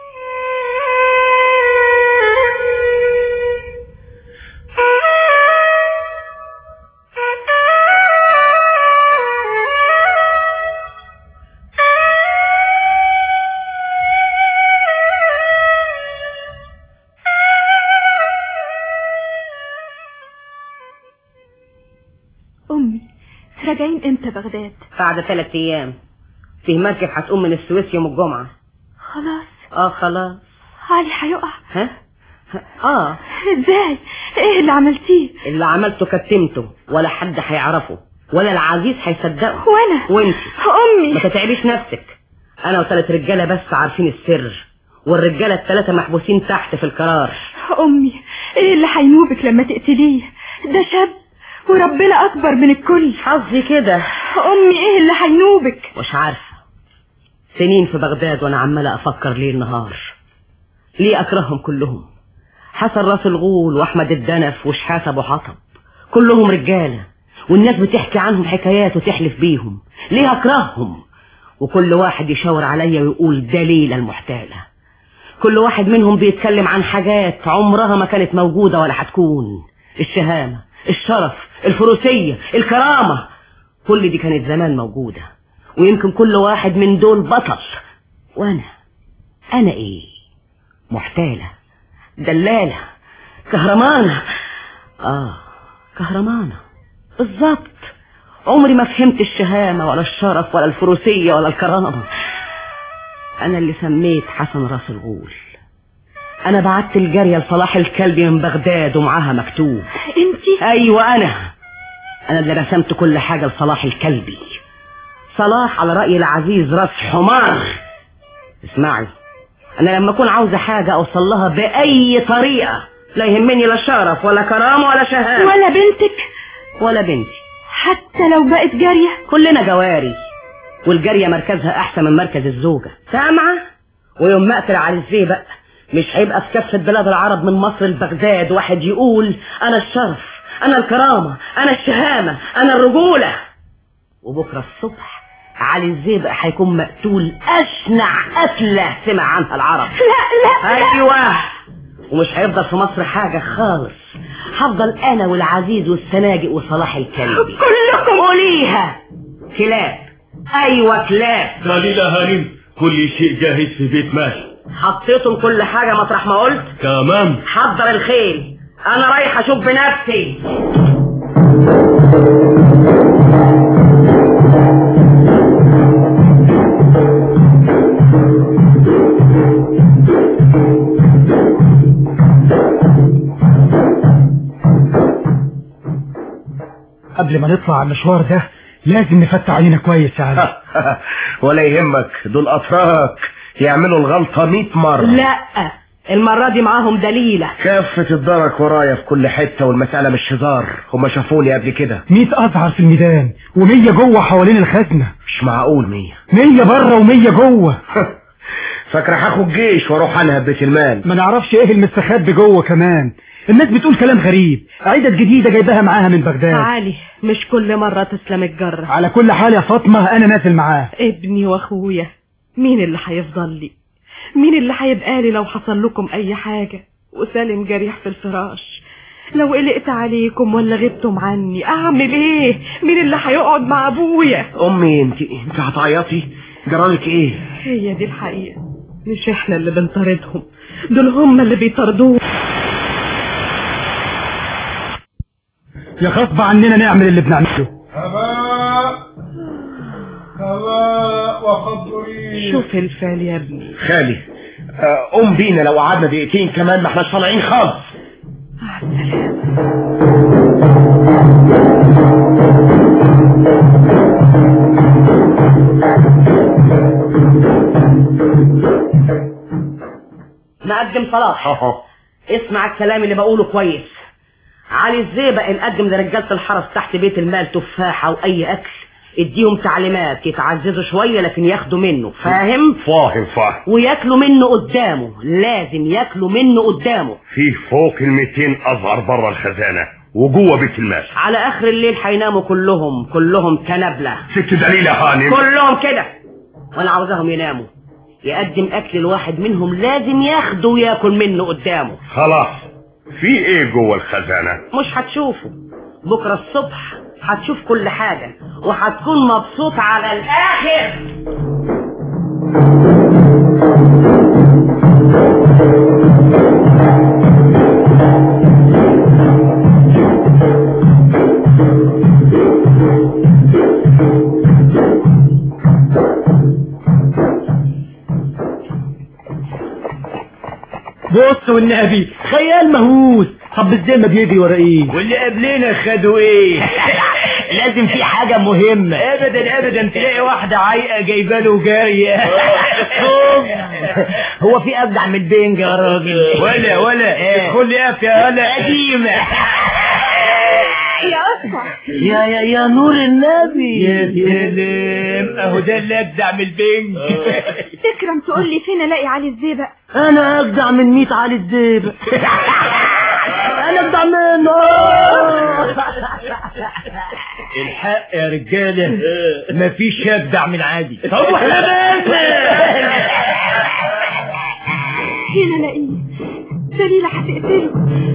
أمي راجعين امتى بغداد بعد ثلاث ايام فيه مركب هتقوم من السويس يوم الجمعة خلاص اه خلاص علي هيقع ها اه ازاي ايه اللي عملتيه اللي عملته كتمته ولا حد هيعرفه ولا العزيز هيصدقه وانا وانت امي ما تتعبيش نفسك انا وثلاث رجاله بس عارفين السر والرجاله الثلاثه محبوسين تحت في القرار امي ايه اللي هينوبك لما تقتليه ده شاب وربنا اكبر من الكل حظي كده امي ايه اللي هينوبك مش عارفة سنين في بغداد وانا عمالة افكر ليل نهار ليه اكرههم كلهم حسن راس الغول واحمد الدنف وشحاتة ابو حطب كلهم رجالة والناس بتحكي عنهم حكايات وتحلف بيهم ليه اكرههم وكل واحد يشاور عليا ويقول دليل المحتالة كل واحد منهم بيتكلم عن حاجات عمرها ما كانت موجودة ولا هتكون الشهامة الشرف الفروسية الكرامة كل دي كانت زمان موجودة ويمكن كل واحد من دول بطل وانا انا ايه محتالة دلالة كهرمانة اه كهرمانة بالظبط عمري ما فهمت الشهامة ولا الشرف ولا الفروسية ولا الكرامة انا اللي سميت حسن راس الغول انا بعت الجارية لصلاح الكلبي من بغداد ومعاها مكتوب انت ايوه انا انا اللي رسمت كل حاجة لصلاح الكلبي صلاح على رأي العزيز راس حمار اسمعي انا لما اكون عاوزة حاجة اوصل لها باي طريقة لا يهمني لا شرف ولا كرامة ولا شهامة ولا بنتك ولا بنتي حتى لو بقت جارية كلنا جواري والجارية مركزها احسن من مركز الزوجة سامعة ويوم ما اقتل على الزيبق مش هيبقى في كافة بلاد العرب من مصر لبغداد واحد يقول انا الشرف انا الكرامة انا الشهامة انا الرجولة وبكرة الصبح علي الزيبق هيكون مقتول اشنع قتلة سمع عنها العرب لا لا ايوه ومش هيفضل في مصر حاجة خالص هفضل انا والعزيز والسناجق وصلاح الكلبي كلكم قوليها كلاب ايوه كلاب دليل هانم كل شيء جاهز في بيت ماشي حطيتم كل حاجة مطرح ما قلت تمام حضر الخيل انا رايح اشوف بنفسي قبل ما نطلع على المشوار ده لازم نفتح علينا كويس يا علي ولا يهمك دول اتراك يعملوا الغلطة 100 مرة لا المرة دي معاهم دليلة كافة الدرك ورايا في كل حتة والمسألة مش هزار هما شافوني قبل كده 100 أزهر في الميدان و100 جوه حوالين الخزنة مش معقول مية 100 بره و100 جوه فاكر هاخد جيش واروح انهب بيت المال ما نعرفش ايه المستخبي جوه كمان الناس بتقول كلام غريب عدد جديدة جايباها معاها من بغداد علي مش كل مرة تسلم الجرة على كل حال يا فاطمة انا نازل معاه ابني واخويا مين اللي هيفضل لي مين اللي هيبقى لي لو حصل لكم اي حاجة وسالم جريح في الفراش لو قلقت عليكم ولا غبتم عني اعمل ايه مين اللي هيقعد مع ابويا امي انت انت هتعيطي جرالك ايه هي دي الحقيقة مش احنا اللي بنطاردهم دول هم اللي بيطاردوه يا غصب عننا نعمل اللي بنعمله هباء هباء وخضري شوف الفال يا ابني خالي آه، قوم بينا لو قعدنا دقيقتين كمان ما احناش طالعين خالص نقدم صلاح اسمع الكلام اللي بقوله كويس علي الزيبق نقدم لرجالة الحرس تحت بيت المال تفاحة وأي أكل اديهم تعليمات يتعززوا شوية لكن ياخدوا منه فاهم فاهم فاهم وياكلوا منه قدامه لازم ياكلوا منه قدامه فيه فوق ال 200 ازهر بره الخزانه وجوه بيت المال على اخر الليل هيناموا كلهم كلهم كنبلة ست دليلة هانم كلهم كده وانا عاوزاهم يناموا يقدم اكل الواحد منهم لازم ياخده وياكل منه قدامه خلاص في ايه جوه الخزانه مش هتشوفه بكرة الصبح هتشوف كل حاجة وهتكون مبسوط على الاخر بص والنبي خيال مهووس طب ازاي ما بيجري ورا ايه واللي قبلنا خدوا ايه لازم في حاجة مهمة ابدا ابدا تلاقي واحدة عايقة جايبه له جارية هو في ابدع من البنج يا راجل ولا ولا ادخل لي يا هلا قديمة يا اسطى يا يا يا نور النبي يا سلام اهو ده اللي اجدع من البنج تكرم تقول لي فين الاقي علي الزيبق انا اجدع من ميت علي الزيبق انا اجدع منه الحق يا رجاله مفيش اجدع من عادي طب واحنا فين الاقيه دليلة هتقتله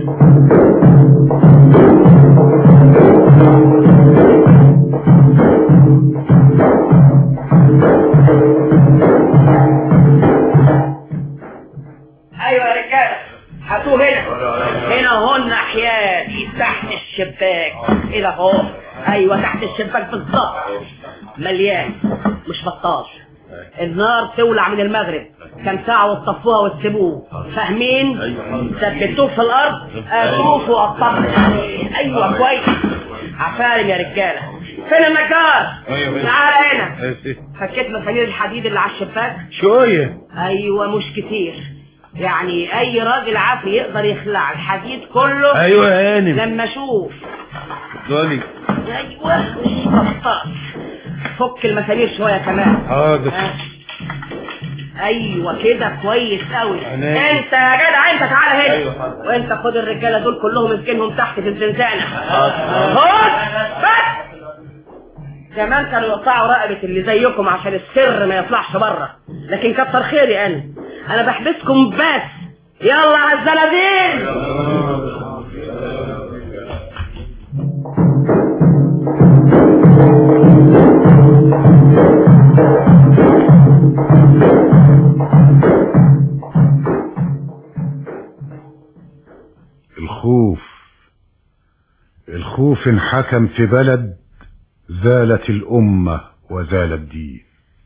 ايوه يا رجاله هاتوه هنا هنا هو الناحية تحت الشباك كده اهو ايوه تحت الشباك بالظبط مليان مش بطال النار تولع من المغرب كم ساعة وتطفوها وتسيبوه فاهمين؟ ثبتوه في الأرض أشوفه وأطمن عليه أيوة كويس عفارم يا رجالة فين النجار؟ تعال هنا فكيت مسامير الحديد اللي على الشباك شوية ايوه مش كتير يعني اي راجل عافي يقدر يخلع الحديد كله أيوة يا هانم. لما اشوف ضالي ايوه مش بطال فك المسامير شويه كمان حاضر ها. ايوه كده كويس قوي أنا- انت يا جدع انت تعالى هنا أيوة. وانت خد الرجاله دول كلهم اسكنهم تحت في الزنزانه خد بس كمان كانوا يقطعوا رقبة اللي زيكم عشان السر ما يطلعش بره لكن كتر خيري انا انا بحبسكم بس يلا على الزنازين الخوف الخوف انحكم في بلد زالت الأمة وزال الدين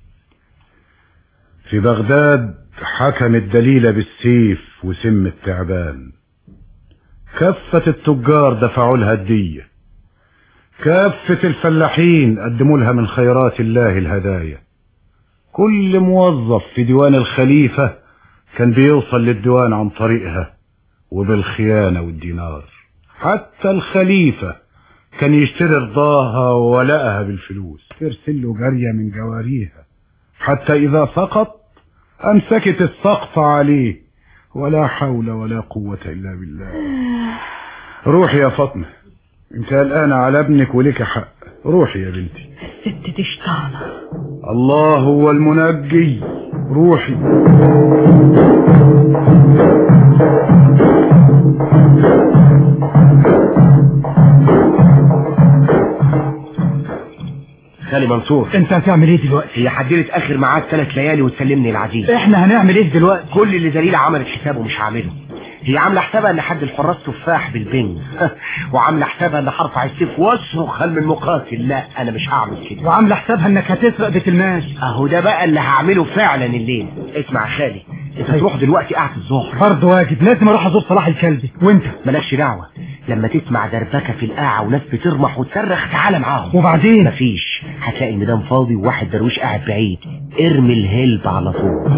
في بغداد حكم الدليل بالسيف وسم التعبان كافة التجار دفعوا لها الدية كافة الفلاحين قدموا لها من خيرات الله الهدايا كل موظف في ديوان الخليفة كان بيوصل للديوان عن طريقها وبالخيانة والدينار حتى الخليفة كان يشتري رضاها وولائها بالفلوس ترسل له جارية من جواريها حتى إذا سقط أمسكت السقط عليه ولا حول ولا قوة إلا بالله روحي يا فاطمة انت الآن على ابنك ولك حق روحي يا بنتي ست دي شطانة الله هو المنجي روحي خالي منصور انت هتعمل ايه دلوقتي هي حددت اخر ميعاد ثلاث ليالي وتسلمني العزيز احنا هنعمل ايه دلوقتي كل اللي دليلة عملت حسابه مش هعمله هي عامله حسابها ان حد الحراس تفاح بالبنج وعامله حسابها ان هرفع السيف واصرخ هل من مقاتل لا انا مش هعمل كده وعامله حسابها انك هتسرق بيت المال اهو ده بقى اللي هعمله فعلا الليل اسمع يا خالي انت تروح دلوقتي قاعد الظهر فرض واجب لازم اروح ازور صلاح الكلبي وانت مالكش دعوه لما تسمع دربكه في القاعه وناس بترمح وتصرخ تعالى معاهم وبعدين مفيش هتلاقي الميدان فاضي وواحد درويش قاعد بعيد ارمي الهلب على طول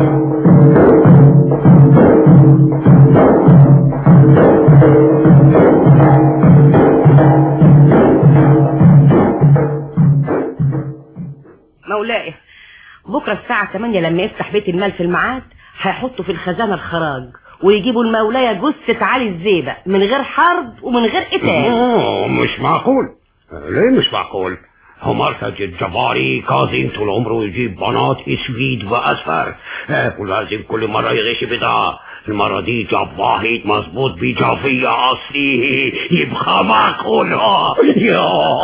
مولاي بكرة الساعة 8 لما يفتح بيت المال في الميعاد هيحطوا في الخزانة الخراج ويجيبوا المولاية جثة علي الزيبق من غير حرب ومن غير قتال أوه، مش معقول ليه مش معقول هو مرتج الجباري كاظم طول عمره يجيب بنات اسود واصفر آه، ولازم كل مرة يغش بضاعة المرة دي جاب واحد مظبوط بجافية أصلي يبقى معقول آه. يا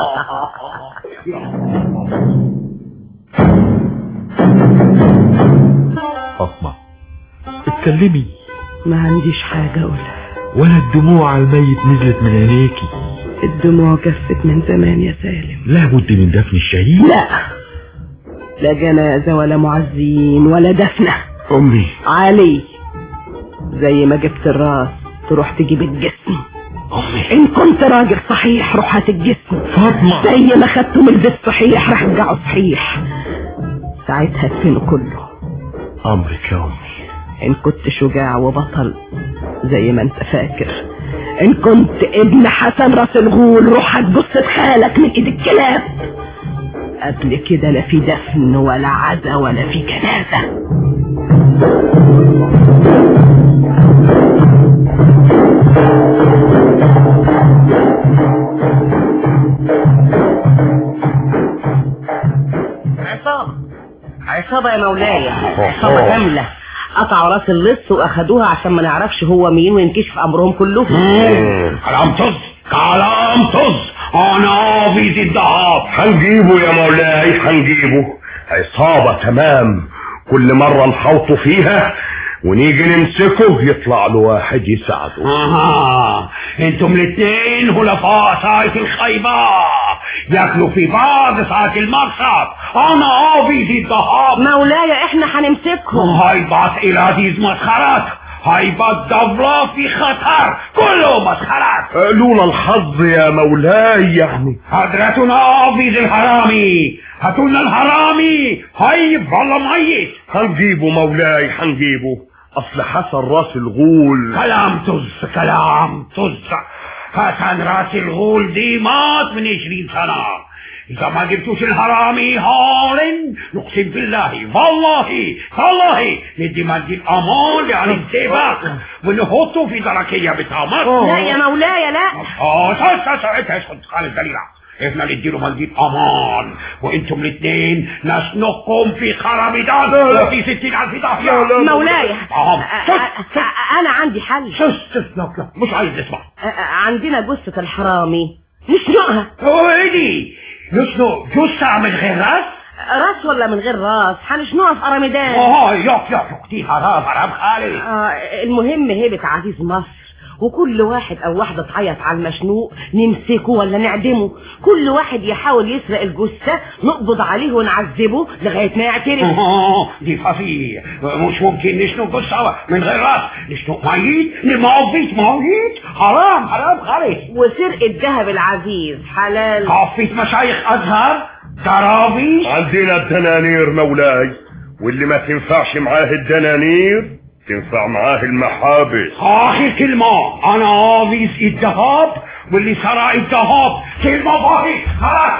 فاطمة اتكلمي ما عنديش حاجة أقولها ولا الدموع على الميت نزلت من عينيكي الدموع جفت من زمان يا سالم لابد من دفن الشهيد لا لا جنازة ولا معزين ولا دفنة أمي علي زي ما جبت الراس تروح تجيب الجسم أمي إن كنت راجل صحيح روح هات الجسم فاطمة زي ما خدته من البيت صحيح رجعه صحيح ساعتها ادفنه كله أمرك يا أمي إن كنت شجاع وبطل زي ما انت فاكر ان كنت ابن حسن راس الغول روح هتبص خالك من ايد الكلاب قبل كده لا في دفن ولا عزا ولا في جنازة عصابة عصابة يا مولاي عصابة كاملة قطعوا راس اللص واخدوها عشان ما نعرفش هو مين وينكشف امرهم كلهم كلام طز كلام طز انا في الذهب هنجيبه يا مولاي هنجيبه عصابة تمام كل مرة نحوطه فيها ونيجي نمسكه يطلع له واحد يساعده اها انتم الاثنين هلفاء ساعة الخيبة ياكلوا في بعض ساعة المقصد انا عابد الذهب مولاي احنا هنمسكهم هيبقى العزيز مسخرات هيبقى الدولة في خطر كله مسخرات لولا الحظ يا مولاي يعني حضرتنا عابد الحرامي هاتولنا الحرامي هيبقى ميت هنجيبه مولاي هنجيبه اصل حسن راس الغول كلام طز كلام طز حسن راس الغول دي مات من عشرين سنة إذا ما جبتوش الحرامي هارن نقسم بالله والله والله ندي منديل أمان يعني السيبك ونحطه في دركية بتاع مصر لا يا مولاي لا اه سا سا سا اسكت خالد دليلة احنا نديله منديل امان وانتم الاثنين نسنقكم في خرابيدان وفي ستين الف داهية مولاي آه. أ- أ- أ- انا عندي حل شش لا لا مش عايز اسمع أ- أ- عندنا جثة الحرامي نسرقها ايه دي نسنق جثة من غير راس راس ولا من غير راس هنشنقها في قرمدان اه يك يك يك دي حرام حرام خالد آه المهم هيبة عزيز مصر وكل واحد او واحدة تعيط على المشنوق نمسكه ولا نعدمه كل واحد يحاول يسرق الجثة نقبض عليه ونعذبه لغاية ما يعترف آه، دي فصيح مش ممكن نشنق جثة من غير راس نشنق ميت نموت ميت حرام حرام خالد وسرقة ذهب العزيز حلال كافة مشايخ ازهر ترابيش عندنا الدنانير مولاي واللي ما تنفعش معاه الدنانير تنفع معاه المحابس اخر كلمة انا عاوز الذهب واللي سرق الذهب كلمة باقي خلاص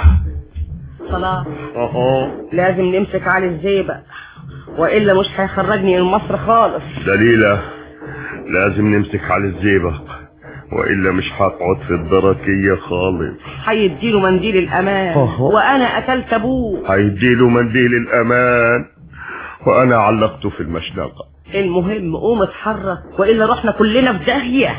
خلاص اها لازم نمسك علي الزيبق والا مش هيخرجني من مصر خالص دليلة لازم نمسك على الزيبق والا مش هقعد في الدركية خالص هيديله منديل الامان أوه. وانا قتلت ابوه هيديله منديل الامان وانا علقته في المشنقة المهم قوم اتحرك والا رحنا كلنا في داهيه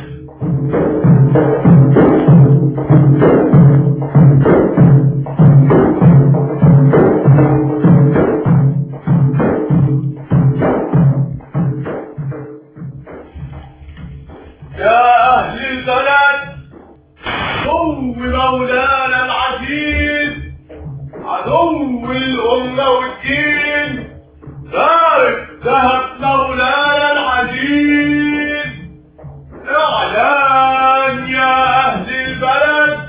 يا أهل البلد عدو مولانا العزيز عدو الأمة والدين ذلك ذهب مولانا العزيز إعلان يا أهل البلد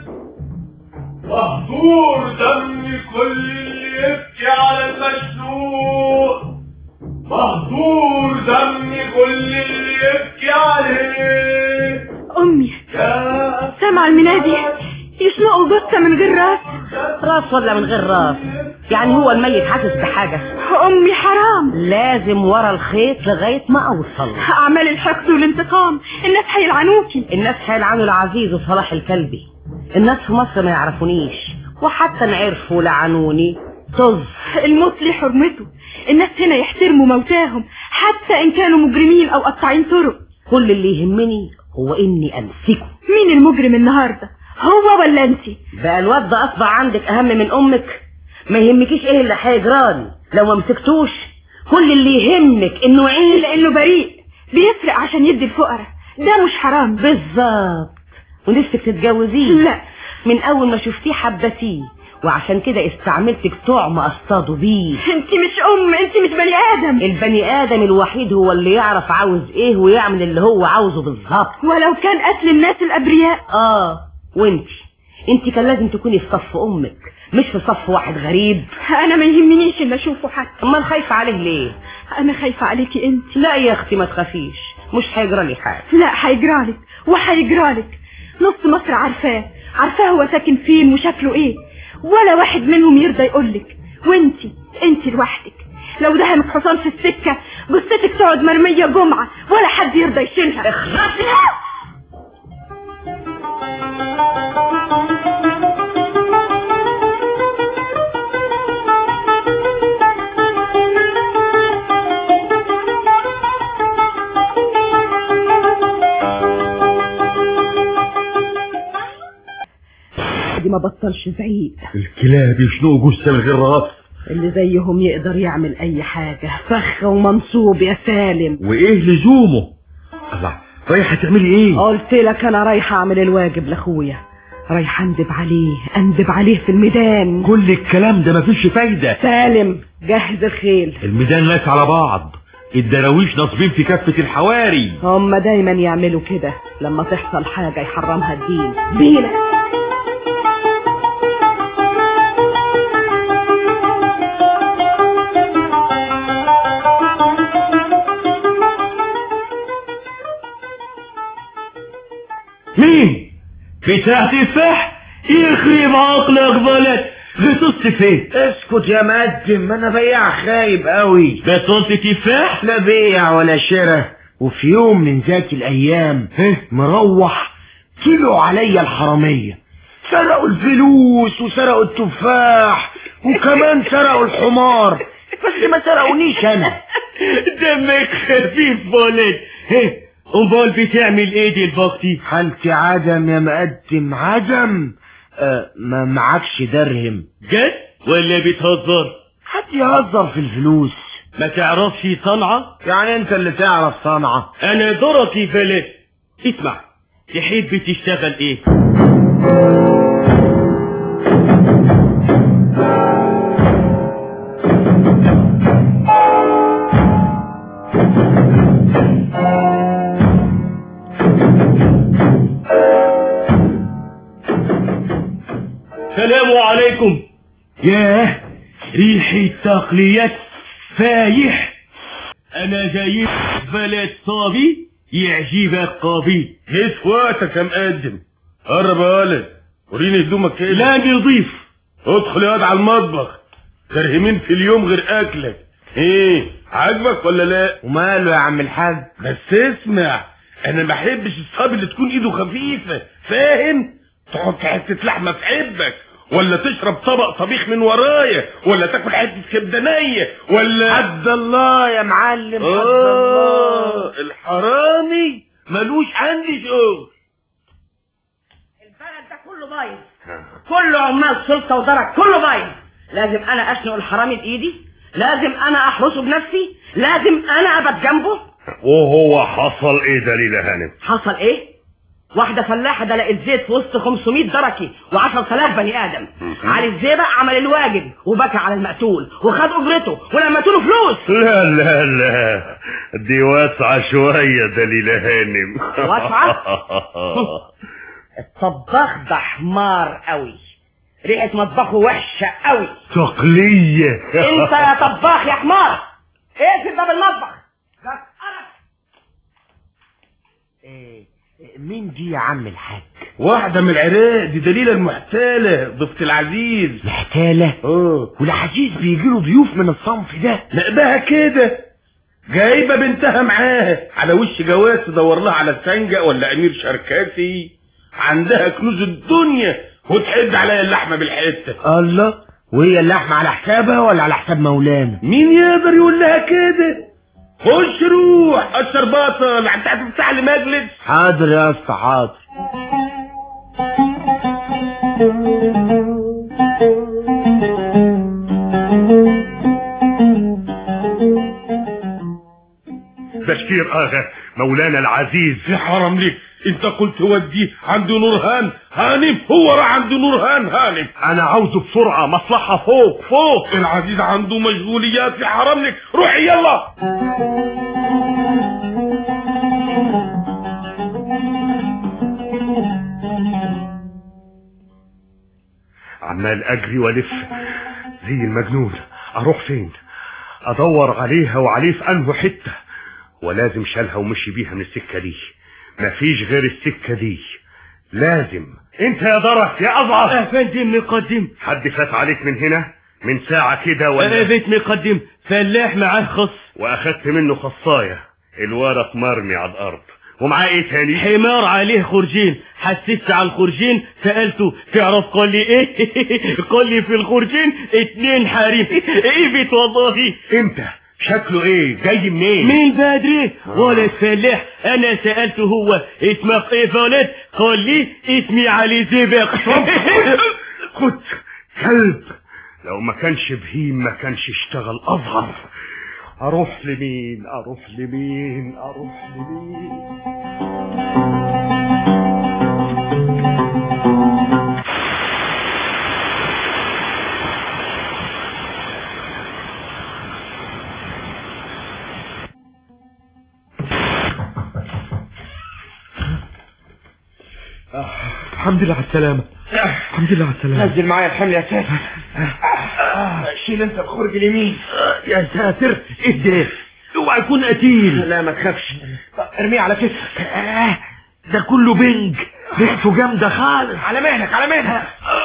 مهدور دم كل اللي يبكي على المشنوق مهدور دم كل اللي يبكي عليه أمي يا سمع المنادي يشنقوا جثة من غير راس راس ولا من غير راس يعني هو الميت حاسس بحاجة أمي حرام لازم ورا الخيط لغاية ما أوصل أعمال الحقد والانتقام الناس هيلعنوكي الناس هيلعنوا العزيز وصلاح الكلبي الناس في مصر ما يعرفونيش وحتى ان عرفوا لعنوني طز الموت ليه حرمته الناس هنا يحترموا موتاهم حتى إن كانوا مجرمين أو قطاعين طرق كل اللي يهمني هو اني امسكه مين المجرم النهاردة هو ولا انتي بقى الواد ده اصبح عندك اهم من امك ما يهمكيش ايه اللي هيجرالي لو ما مسكتوش كل اللي يهمك انه يعيش لانه بريء بيسرق عشان يدي الفقراء ده مش حرام بالظبط ونفسك تتجوزيه لا من اول ما شفتيه حبتيه وعشان كده استعملتك طعم اصطاده بيه انتي مش ام انتي مش بني ادم البني ادم الوحيد هو اللي يعرف عاوز ايه ويعمل اللي هو عاوزه بالظبط ولو كان قتل الناس الابرياء اه وانتي انتي كان لازم تكوني في صف امك مش في صف واحد غريب انا ما يهمنيش ان اشوفه حتى امال خايفه عليه ليه انا خايفه عليكي انت لا يا اختي ما تخافيش مش هيجرى لي حاجه لا هيجرالك وهيجرالك نص مصر عارفاه عارفاه هو ساكن فين وشكله ايه ولا واحد منهم يرضى يقولك وانتي انتي لوحدك لو دهمك حصان في السكة جثتك تقعد مرمية جمعة ولا حد يرضى يشيلها اخلصي دي ما بطلش زعيق الكلاب يشنقوا جثة من غير راس اللي زيهم يقدر يعمل اي حاجة فخ ومنصوب يا سالم وايه لزومه الله رايحة تعملي ايه قلت لك انا رايحة اعمل الواجب لاخويا رايحة اندب عليه اندب عليه في الميدان كل الكلام ده مفيش فايدة سالم جهز الخيل الميدان ناس على بعض الدراويش ناصبين في كافة الحواري هم دايما يعملوا كده لما تحصل حاجة يحرمها الدين بينا مين بتاع تفاح يخرب عقلك بلد غطست فين اسكت يا مقدم انا بياع خايب قوي بطلت تفاح لا بيع ولا شراء وفي يوم من ذات الايام مروح طلعوا عليا الحرامية سرقوا الفلوس وسرقوا التفاح وكمان سرقوا الحمار بس ما سرقونيش انا دمك خفيف بولد هيه امال بتعمل ايه دلوقتي حالتي عدم يا مقدم عدم آه ما معكش درهم جد ولا بتهزر حد يهزر في الفلوس ما تعرفش صنعة يعني انت اللي تعرف صنعة انا دركي بلد اسمع تحب تشتغل ايه السلام عليكم ياه ريحة تقليات فايح انا جاي بلد صافي يعجبك قابي هيت وقتك يا مقدم قرب يا ولد وريني هدومك كده لا نضيف ادخل يا واد على المطبخ ترهمين في اليوم غير اكلك ايه عاجبك ولا لا وماله يا عم الحاج بس اسمع انا ما بحبش الصبي اللي تكون ايده خفيفه فاهم تحط حته لحمه في عبك ولا تشرب طبق طبيخ من ورايا ولا تاكل حته كبدانيه ولا حد الله يا معلم حد آه الله الحرامي ملوش عندي شغل البلد ده كله بايظ كله عمال سلطه ودرك كله بايظ لازم انا اشنق الحرامي بايدي لازم انا احرسه بنفسي لازم انا ابقى جنبه وهو حصل ايه دليل يا هانم حصل ايه واحدة فلاحة دلقت زيت في وسط 500 دركي و10000 بني آدم علي الزيبق عمل الواجب وبكى على المقتول وخد أجرته ولما له فلوس لا لا لا دي واسعة شوية دليل يا هانم واسعة؟ الطباخ ده حمار قوي ريحة مطبخه وحشة قوي تقلية انت يا طباخ يا حمار اقفل باب المطبخ إيه مين دي يا عم الحاج واحدة من العراق دي دليلة المحتالة ضفة العزيز محتالة اه والعزيز بيجيله ضيوف من الصنف ده نقبها كده جايبة بنتها معاها على وش جواز تدور لها على سنجة ولا امير شركاسي عندها كنوز الدنيا وتحد عليا اللحمة بالحتة الله وهي اللحمة على حسابها ولا على حساب مولانا مين يقدر يقول لها كده خش روح اشر بطل انت هتفتح لي مجلس حاضر يا اسطى حاضر بشير اغا مولانا العزيز في حرم لك انت قلت وديه عند نورهان هانم هو راح عند نورهان هانم انا عاوزه بسرعة مصلحة فوق فوق العزيز عنده مشغوليات في حرم لك روحي يلا عمال اجري والف زي المجنون اروح فين ادور عليها وعليه في انه حته ولازم شالها ومشي بيها من السكة دي مفيش غير السكة دي لازم انت يا درك يا اضعف افندم مقدم حد فات عليك من هنا من ساعة كده ولا بيت مقدم فلاح معاه خص واخدت منه خصاية الورق مرمي على الارض ومعاه ايه تاني حمار عليه خرجين حسست على الخرجين سألته تعرف قال لي ايه قال لي في الخرجين اتنين حريم ايه بيت والله انت شكله ايه جاي منين من بدري ولد فلاح انا سألته هو اسمك ايه ولد قال لي اسمي علي زبق خد كلب لو ما كانش بهيم ما كانش اشتغل اضعف اروح لمين اروح لمين اروح لمين الحمد لله على السلامة الحمد لله على السلامة نزل معايا الحمل يا ساتر شيل انت الخرج اليمين يا ساتر ايه ده اوعى يكون قتيل لا ما تخافش ارميه على كتفك ده كله بنج ريحته جامدة خالص على مهلك على مهلك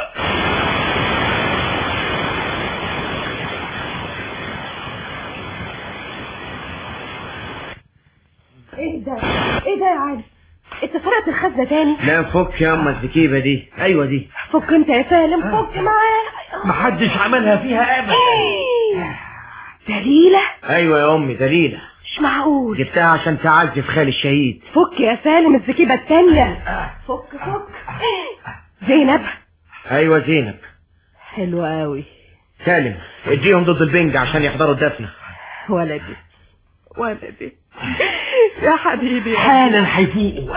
ايه ده ايه ده يا علي انت سرقت الخزنة تاني لا فك يا اما الزكيبة دي ايوه دي فك انت يا سالم فك معاه محدش عملها فيها ابدا ايه دليلة ايوه يا امي دليلة مش معقول جبتها عشان تعزف خالي الشهيد فك يا سالم الزكيبة التانية فك فك زينب ايوه زينب حلو قوي سالم اديهم ضد البنج عشان يحضروا الدفنة ولدي ولدي يا حبيبي حالا هيفوقوا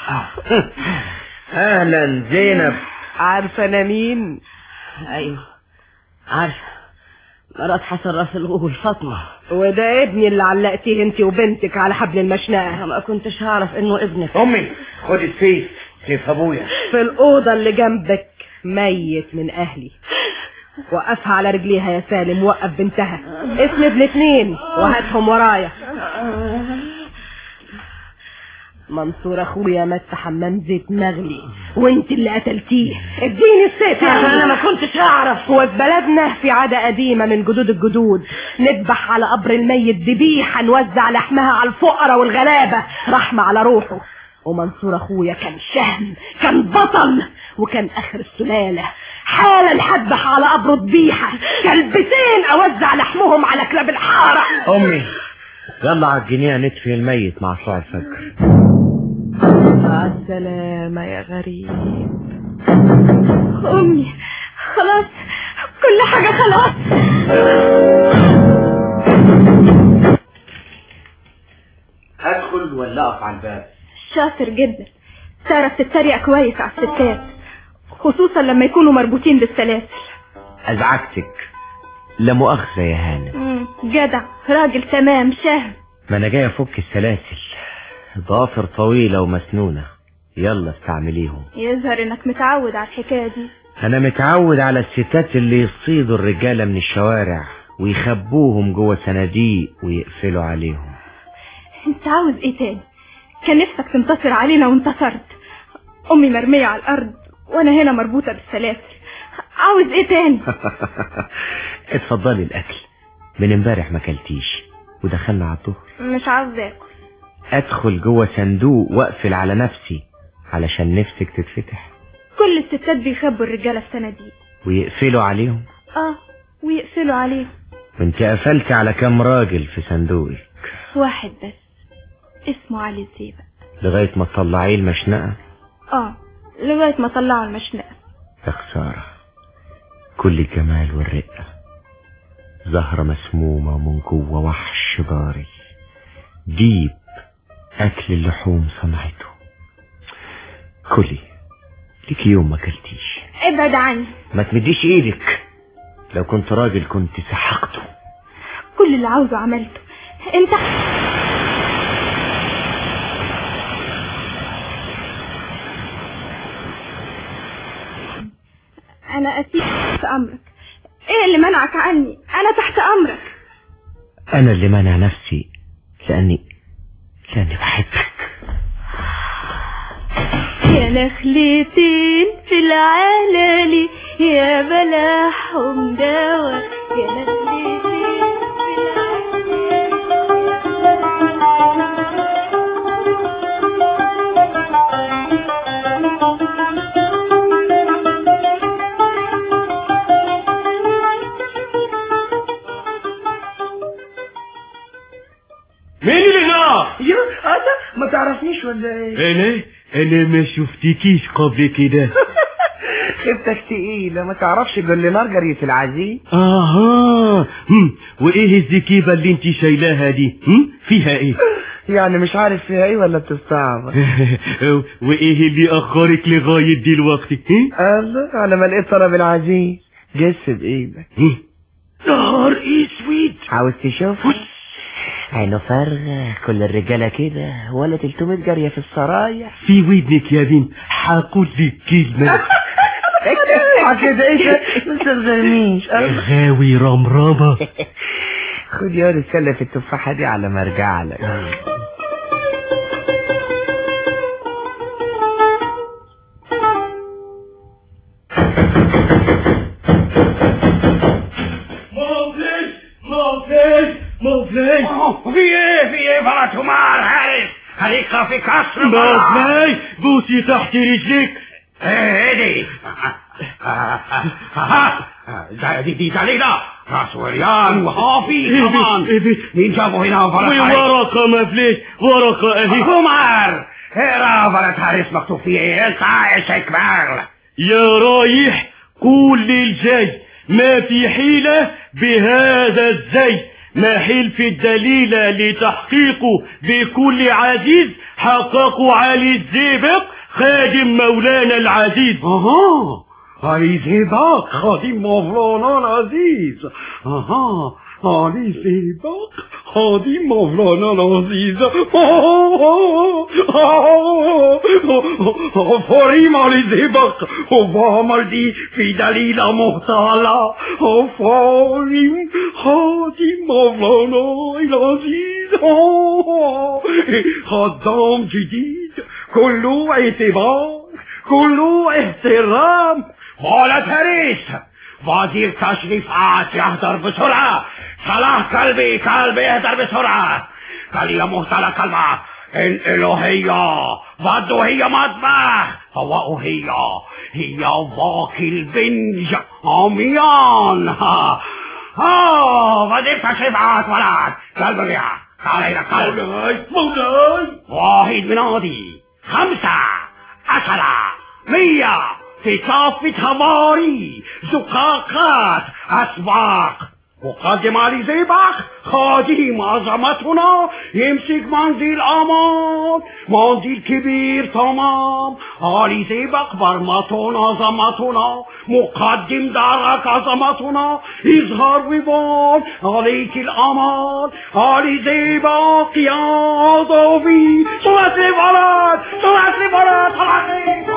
اهلا زينب عارفة انا مين ايوه عارفه مرات حسن راس الغول فاطمه وده ابني اللي علقتيه انت وبنتك على حبل المشنقة ما كنتش هعرف انه ابنك امي خد السيف سيف ابويا في الأوضة اللي جنبك ميت من أهلي وقفها على رجليها يا سالم وقف بنتها اسند الاتنين وهاتهم ورايا منصور اخويا مات في حمام زيت مغلي وانت اللي قتلتيه اديني السيف يا انا ما كنتش اعرف هو في بلدنا في عادة قديمة من جدود الجدود نذبح على قبر الميت ذبيحة نوزع لحمها على الفقراء والغلابة رحمة على روحه ومنصور اخويا كان شهم كان بطل وكان اخر السلالة حالا حذبح على قبره ذبيحة كلبتين اوزع لحمهم على كلاب الحارة امي يلا على الجنيه نطفي الميت مع طلوع الفجر مع السلامة يا غريب امي خلاص كل حاجة خلاص ادخل ولا اقف على الباب شاطر جدا تعرف تتريق كويس على الستات خصوصا لما يكونوا مربوطين بالسلاسل ازعجتك لا مؤاخذة يا هانم مم، جدع راجل تمام شهم ما انا جاي افك السلاسل ضافر طويلة ومسنونة يلا استعمليهم يظهر انك متعود على الحكاية دي انا متعود على الستات اللي يصيدوا الرجالة من الشوارع ويخبوهم جوه صناديق ويقفلوا عليهم انت عاوز ايه تاني كان نفسك تنتصر علينا وانتصرت امي مرمية على الارض وانا هنا مربوطة بالسلاسل عاوز ايه تاني اتفضلي الاكل من امبارح ما كلتيش ودخلنا على الظهر مش عاوز اكل ادخل جوه صندوق واقفل على نفسي علشان نفسك تتفتح كل الستات بيخبوا الرجالة في صناديق ويقفلوا عليهم اه ويقفلوا عليه وانت قفلت على كام راجل في صندوقك واحد بس اسمه علي الزيبق لغاية ما تطلعيه المشنقة اه لغاية ما طلعوا المشنقة يا خسارة كل الجمال والرقة زهرة مسمومة ومن جوه وحش ضاري ديب أكل اللحوم صنعته كلي ليك يوم ما كلتيش ابعد عني ما تمديش ايدك لو كنت راجل كنت سحقته كل اللي عاوزه عملته انت انا اسيب تحت امرك ايه اللي منعك عني انا تحت امرك انا اللي مانع نفسي لاني لاني بحبك يا نخلتين في العلالي يا بلاحهم دوا يا نخلتين في مين اللي هنا؟ يو انا ما تعرفنيش ولا ايه انا انا ما شفتكيش قبل كده خيبتك تقيلة ما تعرفش جل مارجريت العزيز اها هم، وايه الزكيبه اللي انت شايلاها دي هم؟ فيها ايه يعني مش عارف فيها ايه ولا بتستعبط وايه اللي اخرك لغايه دلوقتي هم؟ الله على ما لقيت طلب العزيز جس بايدك نهار اسود عاوز تشوف عينه فارغة كل الرجالة كده ولا 300 جارية في السرايا في ودنك يا بنت هقول لك كلمه كده ايه ما تغزرنيش غاوي رمرمه خد يا ولد سلف التفاحة دي على ما ارجع لك موفليش موفليش موفليش في ايه في ايه فرس حمار حارس خليك في كسر موفليش بوسي تحت رجلك ايه دي ها دي دي دليلة راس وريان وحافي كمان مين جابه هنا فرس حارس وورقه مفليش ورقه اهي عمر اقرا فرس حارس مكتوب فيه ايه انت عايش كبار يا رايح كل الجاي ما في حيلة بهذا الزي ما حلف الدليل لتحقيقه بكل عزيز حققوا علي الزيبق خادم مولانا العزيز اها علي زيبق خادم مولانا العزيز اها علي زيبق خادم مولانا العزيز فريم علي زيبق وفامل دي في دليل مهتالة فريم خادم مولانا العزيز خدام جديد كله اعتبار كله احترام ولا تريس وزير تشريفات يهدر بسرعة صلاح قلبي قلبي يهدر بسرعة كلمة مهتلة كلمة الإلهية بدو هي مطبخ هو هي هي واكل البنج عميان ها ها وزير تشريفات ولد قلب الرياح تعال هنا قلب مولاي مولاي واحد منادي خمسة عشرة مية في كافة هماري زقاقات أسواق مقدم علي زيبق خادم عظمتنا يمسك منزل أمان منزل كبير تمام علي زيبق برمتنا عظمتنا مقدم دارك عظمتنا اظهر وبان عليك الأمان علي زيبق يا ضوي سرعة الإمارات سرعة الإمارات سرعة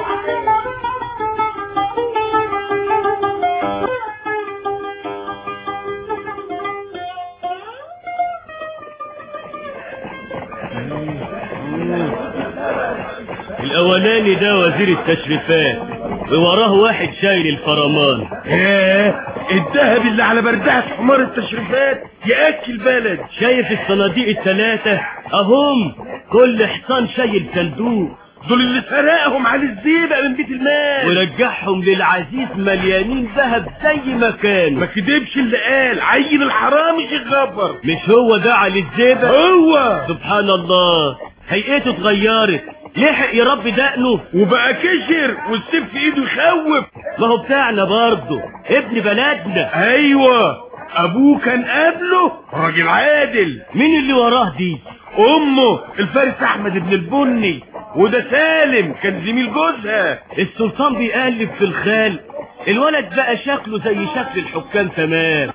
الاولاني ده وزير التشريفات ووراه واحد شايل الفرمان ايه الذهب اللي على بردعة حمار التشريفات ياكل بلد شايف الصناديق الثلاثة اهم كل حصان شايل صندوق دول اللي سرقهم على الزيبق من بيت المال ورجعهم للعزيز مليانين ذهب زي ما كانوا ما كدبش اللي قال عين الحرامي يغبر مش هو ده علي الزيبق هو سبحان الله هيئته اتغيرت لحق يربي دقنه وبقى كشر والسيف في ايده يخوف ما هو بتاعنا برضه ابن بلدنا ايوه ابوه كان قبله راجل عادل مين اللي وراه دي امه الفارس احمد ابن البني وده سالم كان زميل جوزها السلطان بيقلب في الخال الولد بقى شكله زي شكل الحكام تمام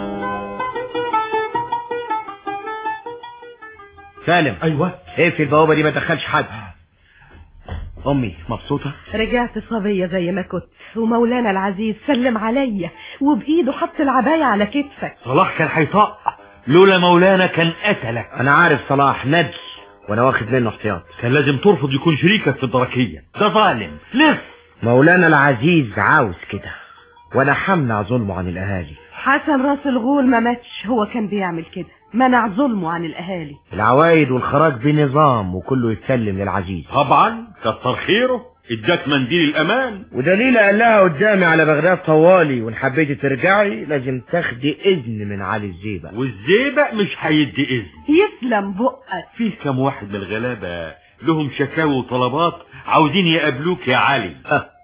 سالم ايوه اقفل البوابه دي ما تدخلش حد امي مبسوطه رجعت صبية زي ما كنت ومولانا العزيز سلم عليا وبإيده حط العباية على كتفك صلاح كان هيطق لولا مولانا كان قتلك انا عارف صلاح ندل وانا واخد منه احتياط كان لازم ترفض يكون شريكك في الدركية ده ظالم لف مولانا العزيز عاوز كده وانا همنع ظلمه عن الاهالي حسن راس الغول ما ماتش هو كان بيعمل كده منع ظلمه عن الاهالي العوايد والخراج بنظام وكله يتسلم للعزيز طبعا كتر خيره اداك منديل الامان ودليل قال لها قدامي على بغداد طوالي وان حبيتي ترجعي لازم تاخدي اذن من علي الزيبق والزيبق مش هيدي اذن يسلم بقك فيه كم واحد من الغلابة لهم شكاوى وطلبات عاوزين يقابلوك يا علي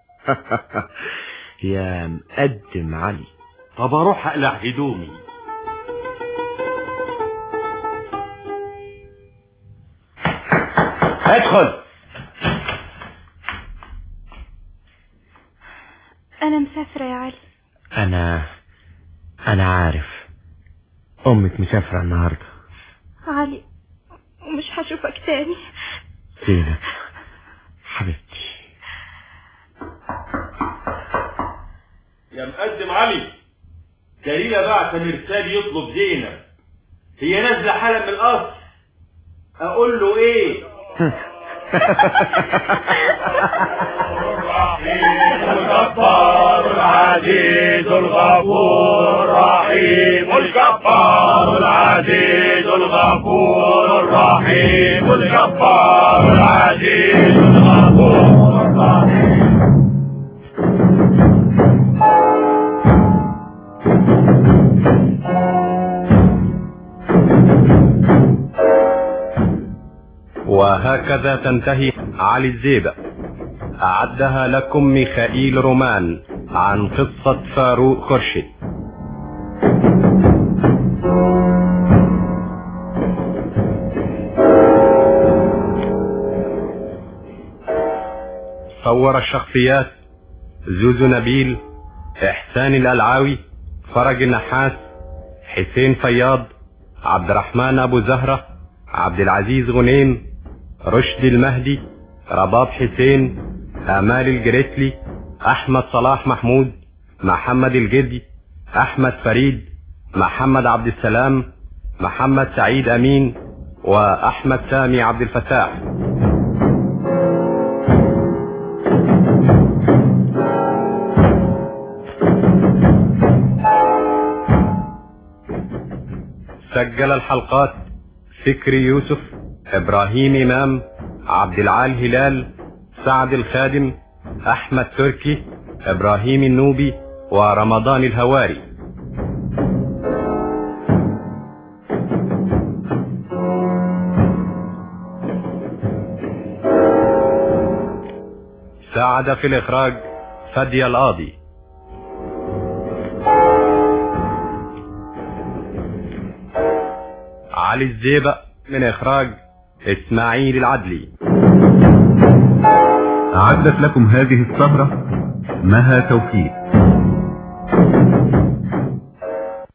يا مقدم علي طب اروح اقلع هدومي ادخل انا مسافرة يا علي انا انا عارف امك مسافرة النهاردة علي ومش هشوفك تاني زينب حبيبتي يا مقدم علي دليلة بعت مرسال يطلب زينب هي نازلة حالا من القصر اقول له ايه الجبار العزيز الغفور الرحيم الجبار العزيز الغفور الرحيم الجبار العزيز الغفور الرحيم وهكذا تنتهي علي الزيبق أعدها لكم ميخائيل رومان عن قصة فاروق خرشد صور الشخصيات زوزو نبيل إحسان الألعاوي فرج النحاس حسين فياض عبد الرحمن أبو زهرة عبد العزيز غنيم رشدي المهدي رباب حسين آمال الجريتلي أحمد صلاح محمود محمد الجدي أحمد فريد محمد عبد السلام محمد سعيد أمين وأحمد سامي عبد الفتاح سجل الحلقات فكري يوسف إبراهيم إمام عبد العال هلال سعد الخادم أحمد تركي إبراهيم النوبي ورمضان الهواري ساعد في الإخراج فدي القاضي علي الزيبق من إخراج إسماعيل العدلي أعدت لكم هذه السهرة مها توفيق